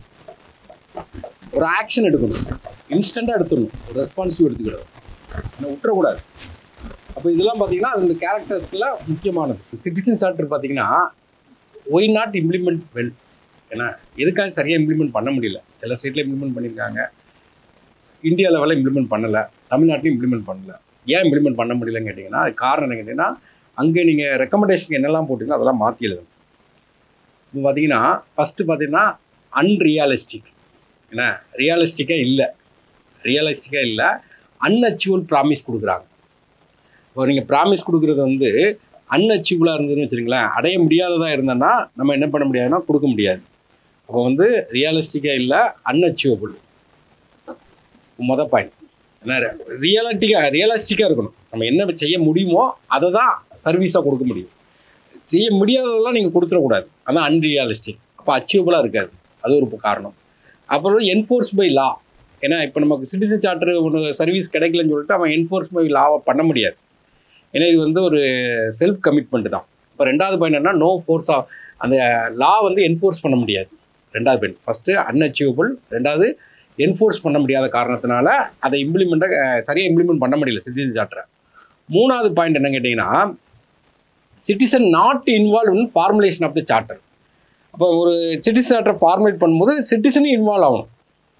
ஒரு ஆக்ஷன் எடுக்கணும் இன்ஸ்டண்ட்டாக எடுத்துடணும் ஒரு ரெஸ்பான்சிவ் எடுத்துக்கிடணும் ஆனால் விட்டுறக்கூடாது அப்போ இதெல்லாம் பார்த்தீங்கன்னா அந்த கேரக்டர்ஸில் முக்கியமானது சிட்டிசன் சார்ட்டர் பார்த்தீங்கன்னா ஒய் நாட் இம்ப்ளிமெண்ட் வெல் ஏன்னா எதுக்காக சரியாக இம்ப்ளிமெண்ட் பண்ண முடியல சில ஸ்டேட்டில் இம்ப்ளிமெண்ட் பண்ணியிருக்காங்க இந்தியா லெவலில் இம்ப்ளிமெண்ட் பண்ணலை தமிழ்நாட்டிலும் இம்ப்ளிமெண்ட் பண்ணல ஏன் இம்ப்ளிமெண்ட் பண்ண முடியலன்னு கேட்டிங்கன்னா அது காரணம் என்ன கேட்டிங்கன்னா அங்கே நீங்கள் ரெக்கமெண்டேஷனுக்கு என்னெல்லாம் போட்டிங்களோ அதெல்லாம் மாற்றி எழுதணும் இப்போ பார்த்தீங்கன்னா ஃபஸ்ட்டு பார்த்தீங்கன்னா அன்ரியாலிஸ்டிக் என்ன ரியலிஸ்டிக்காக இல்லை ரியலிஸ்டிக்காக இல்லை அன்அச்சீவல் ப்ராமிஸ் கொடுக்குறாங்க இப்போ நீங்கள் ப்ராமிஸ் கொடுக்குறது வந்து அன்அச்சீவலாக இருந்ததுன்னு வச்சுருங்களேன் அடைய முடியாததாக இருந்தேன்னா நம்ம என்ன பண்ண முடியாதுன்னா கொடுக்க முடியாது அப்போ வந்து ரியலிஸ்டிக்காக இல்லை அன்அச்சீவபிள் மொதல் பாயிண்ட் ஏன்னா ரியாலிட்டிக்காக ரியலிஸ்டிக்காக இருக்கணும் நம்ம என்ன செய்ய முடியுமோ அதை தான் சர்வீஸாக கொடுக்க முடியும் செய்ய முடியாததெல்லாம் நீங்கள் கொடுத்துடக்கூடாது அதான் அன்ரியாலிஸ்டிக் அப்போ அச்சீவபிளாக இருக்காது அது ஒரு காரணம் அப்புறம் என்ஃபோர்ஸ் பை லா ஏன்னா இப்போ நமக்கு சிட்டிசன் சார்ட்டர் ஒன்று சர்வீஸ் கிடைக்கலன்னு சொல்லிட்டு அவன் என்ஃபோர்ஸ் பை லாவை பண்ண முடியாது ஏன்னா இது வந்து ஒரு செல்ஃப் கமிட்மெண்ட் தான் இப்போ ரெண்டாவது பாயிண்ட் என்ன நோ ஃபோர்ஸ் ஆஃப் அந்த லா வந்து என்ஃபோர்ஸ் பண்ண முடியாது ரெண்டாவது பாயிண்ட் ஃபஸ்ட்டு அன்அச்சீவபிள் ரெண்டாவது என்ஃபோர்ஸ் பண்ண முடியாத காரணத்தினால அதை இம்ப்ளிமெண்ட்டை சரியாக இம்ப்ளிமெண்ட் பண்ண முடியல சிட்டிசன் சார்ட்டரை மூணாவது பாயிண்ட் என்ன கேட்டிங்கன்னா citizen not involve in formulation of the charter அப்போ ஒரு சிட்டிசன் சார்ட்டரை ஃபார்முலேட் பண்ணும்போது சிட்டிசனும் இன்வால்வ் ஆகணும்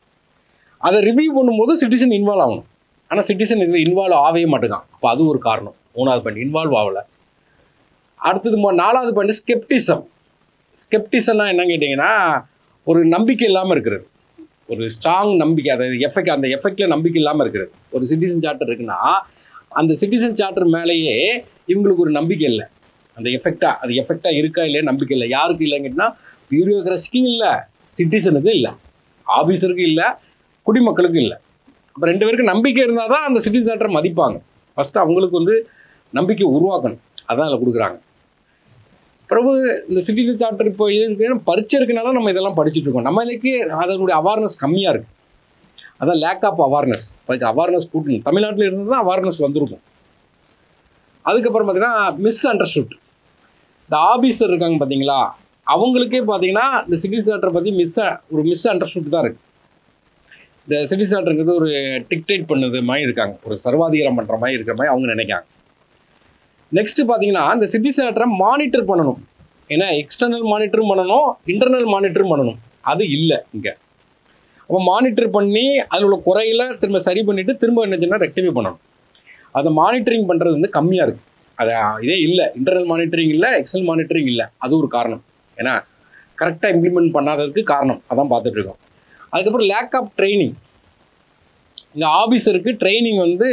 அதை ரிவ்யூ பண்ணும்போது சிட்டிசன் இன்வால்வ் ஆகணும் ஆனால் சிட்டிசன் இதில் இன்வால்வ் ஆகவே மாட்டேங்கான் அப்போ அது ஒரு காரணம் மூணாவது பாயிண்ட் இன்வால்வ் ஆகலை அடுத்தது மொ- நாலாவது பாயிண்ட் ஸ்கெப்டிசம் ஸ்கெப்டிசம்னா என்ன கேட்டிங்கன்னா ஒரு நம்பிக்கை இல்லாமல் இருக்கிறது ஒரு ஸ்ட்ராங் நம்பிக்கை அதாவது எஃபெக்ட் அந்த எஃபெக்டில் நம்பிக்கை இல்லாமல் இருக்கிறது ஒரு சிட்டிசன் சார்ட்டர் இருக்குன்னா அந்த சிட்டிசன் சார்ட்டர் மேலேயே இவங்களுக்கு ஒரு நம்பிக்கை இல்லை அந்த எஃபெக்டாக அது எஃபெக்டாக இருக்கா இல்லையா நம்பிக்கை இல்லை யாருக்கு இல்லைன்னு கேட்டிங்கன்னா பியூரோக்ரஸிக்கும் இல்லை சிட்டிசனுக்கும் இல்லை ஆஃபீஸருக்கும் இல்லை குடிமக்களுக்கும் இல்லை அப்போ ரெண்டு பேருக்கு நம்பிக்கை இருந்தால் தான் அந்த சிட்டிசன் சார்ட்டரை மதிப்பாங்க ஃபஸ்ட்டு அவங்களுக்கு வந்து நம்பிக்கை உருவாக்கணும் அதான் அதில் கொடுக்குறாங்க பிறகு இந்த சிட்டிசன் சார்ட்டர் இப்போ இது இருக்கு பரீட்சை இருக்கனால நம்ம இதெல்லாம் படிச்சுட்டு இருக்கோம் நம்மளுக்கு அதனுடைய அவேர்னஸ் கம்மியாக இருக்குது அதான் லேக் ஆஃப் அவேர்னஸ் அவேர்னஸ் கூட்டணும் தமிழ்நாட்டில் இருந்து தான் அவேர்னஸ் வந்திருக்கும் அதுக்கப்புறம் பார்த்தீங்கன்னா மிஸ் அண்டர்ஸ்டுட் இந்த ஆபீசர் இருக்காங்க பார்த்தீங்களா அவங்களுக்கே பார்த்தீங்கன்னா இந்த சிட்டிசன் சார்ட்டரை பற்றி மிஸ் ஒரு மிஸ் அண்டர்ஸ்டுட் தான் இருக்குது இந்த சிட்டிசன் சார்ட்டருங்கிறது ஒரு டிக்டேட் பண்ணது மாதிரி இருக்காங்க ஒரு சர்வாதிகாரம் பண்ணுற மாதிரி இருக்கிற மாதிரி அவங்க நினைக்காங்க நெக்ஸ்ட் பார்த்தீங்கன்னா இந்த சிட்டி சார்ட்டரை மானிட்டர் பண்ணணும் ஏன்னா எக்ஸ்டர்னல் மானிட்டரும் பண்ணணும் இன்டர்னல் மானிட்டரும் பண்ணணும் அது இல்லை இங்கே அப்போ மானிட்டர் பண்ணி அதில் உள்ள குறையில திரும்ப சரி பண்ணிட்டு திரும்ப என்னச்சுன்னா ரெக்டிஃபை பண்ணணும் அதை மானிட்டரிங் பண்ணுறது வந்து கம்மியாக இருக்குது அது இதே இல்லை இன்டர்னல் மானிட்டரிங் இல்லை எக்ஸ்டர்னல் மானிட்டரிங் இல்லை அது ஒரு காரணம் ஏன்னா கரெக்டாக இம்ப்ளிமெண்ட் பண்ணாததுக்கு காரணம் அதான் பார்த்துட்டு இருக்கோம் அதுக்கப்புறம் லேக் ஆஃப் ட்ரைனிங் இந்த ஆஃபீஸருக்கு ட்ரைனிங் வந்து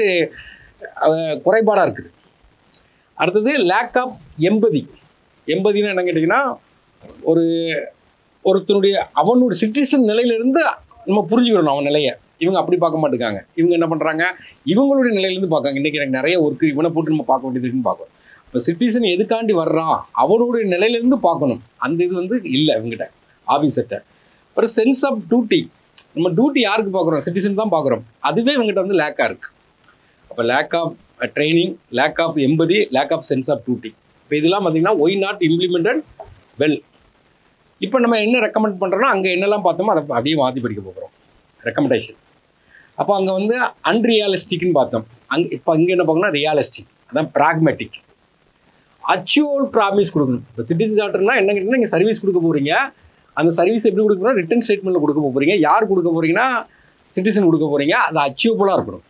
குறைபாடாக இருக்குது அடுத்தது லேக் ஆஃப் எம்பதி எம்பதினா என்ன கேட்டிங்கன்னா ஒரு ஒருத்தனுடைய அவனுடைய சிட்டிசன் நிலையிலிருந்து நம்ம புரிஞ்சுக்கணும் அவன் நிலையை இவங்க அப்படி பார்க்க மாட்டேங்காங்க இவங்க என்ன பண்ணுறாங்க இவங்களுடைய நிலையிலேருந்து பார்க்காங்க இன்றைக்கி எனக்கு நிறைய ஒர்க்கு இவனை போட்டு நம்ம பார்க்க வேண்டியது இருக்குன்னு பார்க்கணும் இப்போ சிட்டிசன் எதுக்காண்டி வர்றான் அவனுடைய நிலையிலேருந்து பார்க்கணும் அந்த இது வந்து இல்லை இவங்ககிட்ட ஆஃபீஸர்கிட்ட ஒரு சென்ஸ் ஆஃப் டியூட்டி நம்ம டியூட்டி யாருக்கு பார்க்குறோம் சிட்டிசன் தான் பார்க்குறோம் அதுவே இவங்ககிட்ட வந்து லேக்காக இருக்குது அப்போ lack of training lack of empathy lack of sense of duty இப்போ இதெல்லாம் பார்த்தீங்கன்னா ஒய் நாட் இம்ப்ளிமெண்டட் வெல் இப்போ நம்ம என்ன ரெக்கமெண்ட் பண்ணுறோன்னா அங்கே என்னெல்லாம் பார்த்தோமோ அதை அப்படியே மாற்றி படிக்க போகிறோம் ரெக்கமெண்டேஷன் அப்போ அங்கே வந்து அன்ரியாலிஸ்டிக்னு பார்த்தோம் அங்கே இப்போ இங்கே என்ன பார்க்கணும் ரியாலிஸ்டிக் அதான் ப்ராக்மேட்டிக் அச்சுவல் ப்ராமிஸ் கொடுக்கணும் இப்போ சிட்டிசன் சார்ட்டர்னா என்ன கேட்டிங்கன்னா நீங்கள் சர்வீஸ் கொடுக்க போகிறீங்க அந்த சர்வீஸ் எப்படி கொடுக்கணும் ரிட்டன் ஸ்டேட்மெண்ட்டில் கொடுக்க போகிறீங்க யார் கொடுக்க போகிறீங்கன்னா சிட்டிசன் கொடுக்க போகிறீங்க அது அச்சீவபுளாக இருக்கணும்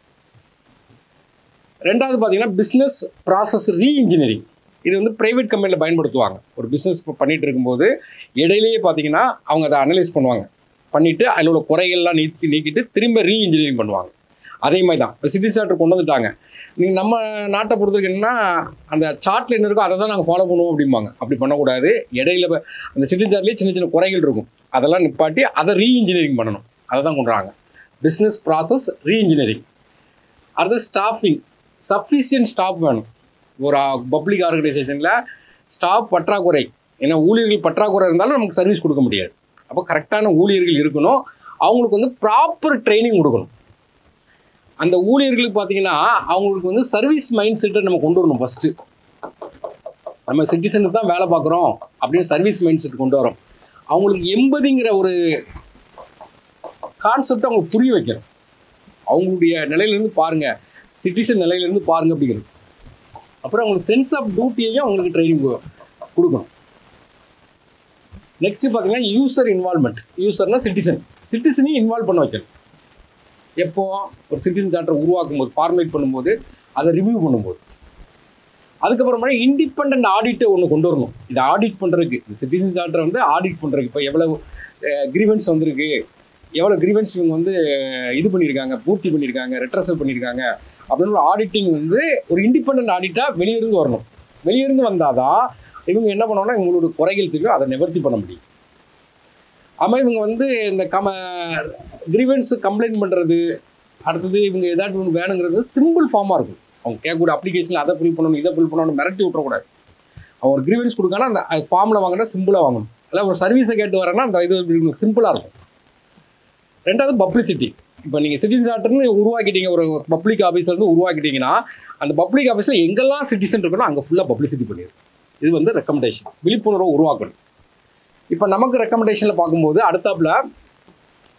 ரெண்டாவது பார்த்தீங்கன்னா பிஸ்னஸ் ப்ராசஸ் ரீஇன்ஜினியரிங் இது வந்து ப்ரைவேட் கம்பெனியில் பயன்படுத்துவாங்க ஒரு பிஸ்னஸ் பண்ணிட்டு இருக்கும்போது இடையிலேயே பார்த்தீங்கன்னா அவங்க அதை அனலைஸ் பண்ணுவாங்க பண்ணிவிட்டு அதில் உள்ள குறைகள்லாம் நீக்கி நீக்கிட்டு திரும்ப ரீஇன்ஜினியரிங் பண்ணுவாங்க அதே மாதிரி தான் இப்போ சிட்டி சார்ட்டர் கொண்டு வந்துட்டாங்க நீங்கள் நம்ம நாட்டை பொறுத்தவரைக்கும் என்னன்னா அந்த சார்ட்டில் என்ன இருக்கோ அதை தான் நாங்கள் ஃபாலோ பண்ணுவோம் அப்படிம்பாங்க அப்படி பண்ணக்கூடாது இடையில ப- அந்த சிட்டி சார்ட்லேயே சின்ன சின்ன குறைகள் இருக்கும் அதெல்லாம் நிப்பாட்டி அதை ரீஇன்ஜினியரிங் பண்ணணும் அதை தான் கொண்டுறாங்க பிஸ்னஸ் ப்ராசஸ் ரீஇன்ஜினியரிங் அடுத்து ஸ்டாஃபிங் சஃபிஷியன்ட் ஸ்டாஃப் வேணும் ஒரு பப்ளிக் ஆர்கனைசேஷனில் ஸ்டாஃப் பற்றாக்குறை ஏன்னா ஊழியர்கள் பற்றாக்குறை இருந்தாலும் நமக்கு சர்வீஸ் கொடுக்க முடியாது அப்போ கரெக்டான ஊழியர்கள் இருக்கணும் அவங்களுக்கு வந்து ப்ராப்பர் ட்ரைனிங் கொடுக்கணும் அந்த ஊழியர்களுக்கு பார்த்தீங்கன்னா அவங்களுக்கு வந்து சர்வீஸ் மைண்ட் செட்டை நம்ம கொண்டு வரணும் ஃபஸ்ட்டு நம்ம சிட்டிசனுக்கு தான் வேலை பார்க்குறோம் அப்படின்னு சர்வீஸ் மைண்ட் செட் கொண்டு வரோம் அவங்களுக்கு எண்பதுங்கிற ஒரு கான்செப்டை அவங்களுக்கு புரிய வைக்கணும் அவங்களுடைய நிலையிலேருந்து பாருங்க சிட்டிசன் நிலையிலேருந்து பாருங்க அப்படிங்கிறது அப்புறம் அவங்களுக்கு சென்ஸ் ஆஃப் டியூட்டியையும் அவங்களுக்கு ட்ரைனிங் கொடுக்கணும் நெக்ஸ்ட் பார்த்தீங்கன்னா யூசர் இன்வால்மெண்ட் யூசர்னா சிட்டிசன் சிட்டிசனையும் இன்வால்வ் பண்ண வைக்கணும் எப்போ ஒரு சிட்டிசன் சார்ட்டரை உருவாக்கும் போது ஃபார்மேட் பண்ணும்போது அதை ரிவ்யூ பண்ணும்போது அதுக்கப்புறமா இண்டிபெண்ட் ஆடிட்டை ஒன்று கொண்டு வரணும் இதை ஆடிட் பண்ணுறதுக்கு இந்த சிட்டிசன் சார்ட்டரை வந்து ஆடிட் பண்ணுறதுக்கு இப்போ எவ்வளவு கிரீவன்ஸ் வந்திருக்கு எவ்வளோ கிரீவன்ஸ் இவங்க வந்து அஹ், இது பண்ணியிருக்காங்க பூர்த்தி பண்ணியிருக்காங்க ரெட்ரஸல் பண்ணியிருக்காங்க அப்படின்னு ஒரு ஆடிட்டிங் வந்து ஒரு இண்டிபெண்ட் ஆடிட்டாக வெளியிருந்து வரணும் வெளியிருந்து வந்தாதான் இவங்க என்ன பண்ணுவாங்கன்னா இவங்களோட குறைகள் தெரியும் அதை நிவர்த்தி பண்ண முடியும் ஆமாம் இவங்க வந்து இந்த கம கிரீவன்ஸ் கம்ப்ளைண்ட் பண்ணுறது அடுத்தது இவங்க ஏதாச்சும் ஒன்று வேணுங்கிறது சிம்பிள் ஃபார்மாக இருக்கும் அவங்க கேட்கக்கூடிய அப்ளிகேஷனில் அதை ஃபில் பண்ணணும் இதை ஃபில் பண்ணணும் மிரட்டி விட்றக்கூடாது அவன் ஒரு கிரீவன்ஸ் கொடுக்கானா அந்த ஃபார்மில் வாங்கினா சிம்பிளாக வாங்கணும் இல்லை ஒரு சர்வீஸை கேட்டு வரேன்னா அந்த இது சிம்பிளாக இருக்கும் ரெண்டாவது பப்ளிசிட்டி இப்போ நீங்கள் சிட்டிசன் ஆர்டர்னு உருவாக்கிட்டீங்க ஒரு பப்ளிக் ஆஃபீஸர்னு உருவாக்கிட்டீங்கன்னா அந்த பப்ளிக் ஆஃபீஸில் எங்கெல்லாம் சிட்டிசன் இருக்கணும் அங்கே ஃபுல்லாக பப்ளிசிட்டி பண்ணிடு இது வந்து ரெக்கமெண்டேஷன் விழிப்புணர்வை உருவாக்கணும் இப்போ நமக்கு ரெக்கமெண்டேஷனில் பார்க்கும்போது அடுத்தாப்புல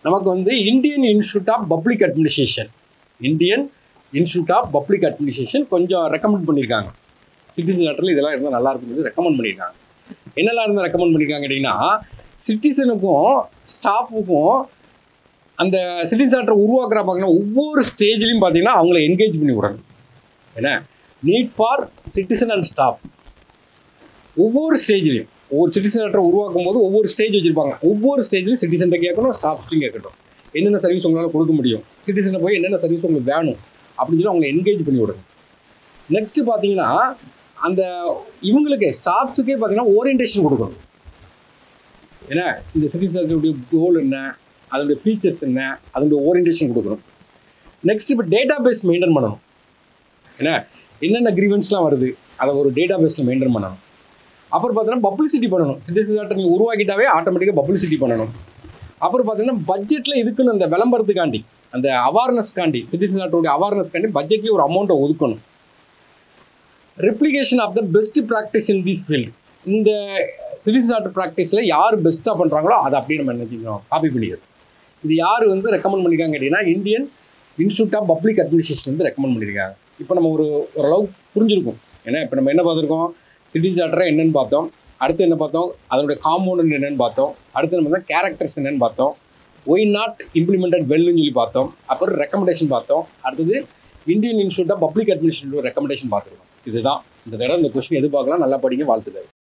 நமக்கு வந்து Indian Institute of Public Administration Indian Institute of Public Administration கொஞ்சம் ரெக்கமெண்ட் பண்ணியிருக்காங்க சிட்டிசன் சார்ட்டரில் இதெல்லாம் இருந்தால் நல்லா இருக்குன்னு ரெக்கமெண்ட் பண்ணியிருக்காங்க என்னெல்லாம் இருந்தால் ரெக்கமெண்ட் பண்ணியிருக்காங்க கேட்டிங்கன்னா சிட்டிசனுக்கும் ஸ்டாஃபுக்கும் அந்த சிட்டிசன் சார்ட்டரை உருவாக்குற பார்த்தீங்கன்னா ஒவ்வொரு ஸ்டேஜ்லையும் பார்த்தீங்கன்னா அவங்கள என்கேஜ் பண்ணி விடணும் என்ன need for citizen and staff ஒவ்வொரு ஸ்டேஜ்லையும் ஒவ்வொரு சிட்டிசன் சார்ட்டரை உருவாக்கும் போது ஒவ்வொரு ஸ்டேஜ் வச்சுருப்பாங்க ஒவ்வொரு ஸ்டேஜ்லையும் சிட்டிசன்ட்ட கேட்கணும் ஸ்டாஃப்ட்டையும் கேட்கட்டும் என்னென்ன சர்வீஸ் உங்களால் கொடுக்க முடியும் சிட்டிசனை போய் என்னென்ன சர்வீஸ் உங்களுக்கு வேணும் அப்படின்னு சொல்லி அவங்களை என்கேஜ் பண்ணி விடணும் நெக்ஸ்ட்டு பார்த்தீங்கன்னா அந்த இவங்களுக்கு ஸ்டாஃப்ஸுக்கே பார்த்தீங்கன்னா ஓரியன்டேஷன் கொடுக்கணும் ஏன்னா இந்த சிட்டிசனுடைய கோல் என்ன அதனுடைய ஃபீச்சர்ஸ் என்ன அதனுடைய ஓரியன்டேஷன் கொடுக்கணும் நெக்ஸ்ட் இப்போ டேட்டா பேஸ் மெயின்டைன் பண்ணணும் ஏன்னா என்னென்ன கிரீவன்ஸ்லாம் வருது அதை ஒரு டேட்டா பேஸில் மெயின்டைன் பண்ணணும் அப்புறம் பார்த்தீங்கன்னா பப்ளிசிட்டி பண்ணணும் சிட்டிசன் சார்ட்டை நீங்கள் உருவாக்கிட்டாவே ஆட்டோமேட்டிக்காக பப்ளிசிட்டி பண்ணணும் அப்புறம் பார்த்தீங்கன்னா பட்ஜெட்டில் இதுக்குன்னு அந்த விளம்பரத்துக்காண்டி அந்த அவேர்னஸ்க்காண்டி சிட்டிசன் சார்ட்டோடைய அவேர்னஸ்க்காண்டி பட்ஜெட்லேயும் ஒரு அமௌண்ட்டை ஒதுக்கணும் replication of the best practice in this field இந்த சிட்டிசன் சார்ட் ப்ராக்டிஸில் யார் பெஸ்ட்டாக பண்ணுறாங்களோ அதை அப்படியே நம்ம என்ன செஞ்சோம் காப்பி பண்ணிக்கிறது இது யார் வந்து ரெக்கமெண்ட் பண்ணியிருக்காங்க கேட்டிங்கன்னா Indian Institute of Public Administration வந்து ரெக்கமெண்ட் பண்ணியிருக்காங்க இப்போ நம்ம ஒரு ஓரளவு புரிஞ்சிருக்கும் ஏன்னா இப்போ நம்ம என்ன பார்த்துருக்கோம் சிட்டிசன் சார்ட்டரை என்னென்னு பார்த்தோம் அடுத்து என்ன பார்த்தோம் அதனுடைய காம்பவுண்ட் என்னென்னு பார்த்தோம் அடுத்து நம்ம தான் கேரக்டர்ஸ் என்னென்னு பார்த்தோம் ஒய் நாட் இம்ப்ளிமெண்டட் வெல்னு சொல்லி பார்த்தோம் அப்புறம் ரெக்கமெண்டேஷன் பார்த்தோம் அடுத்தது Indian Institute of Public Administration recommendation பார்த்துருக்கோம் இதுதான் இந்த தடவை இந்த கொஸ்டின் எதிர்பார்க்கலாம் நல்லா படிங்க வாழ்த்துக்கள்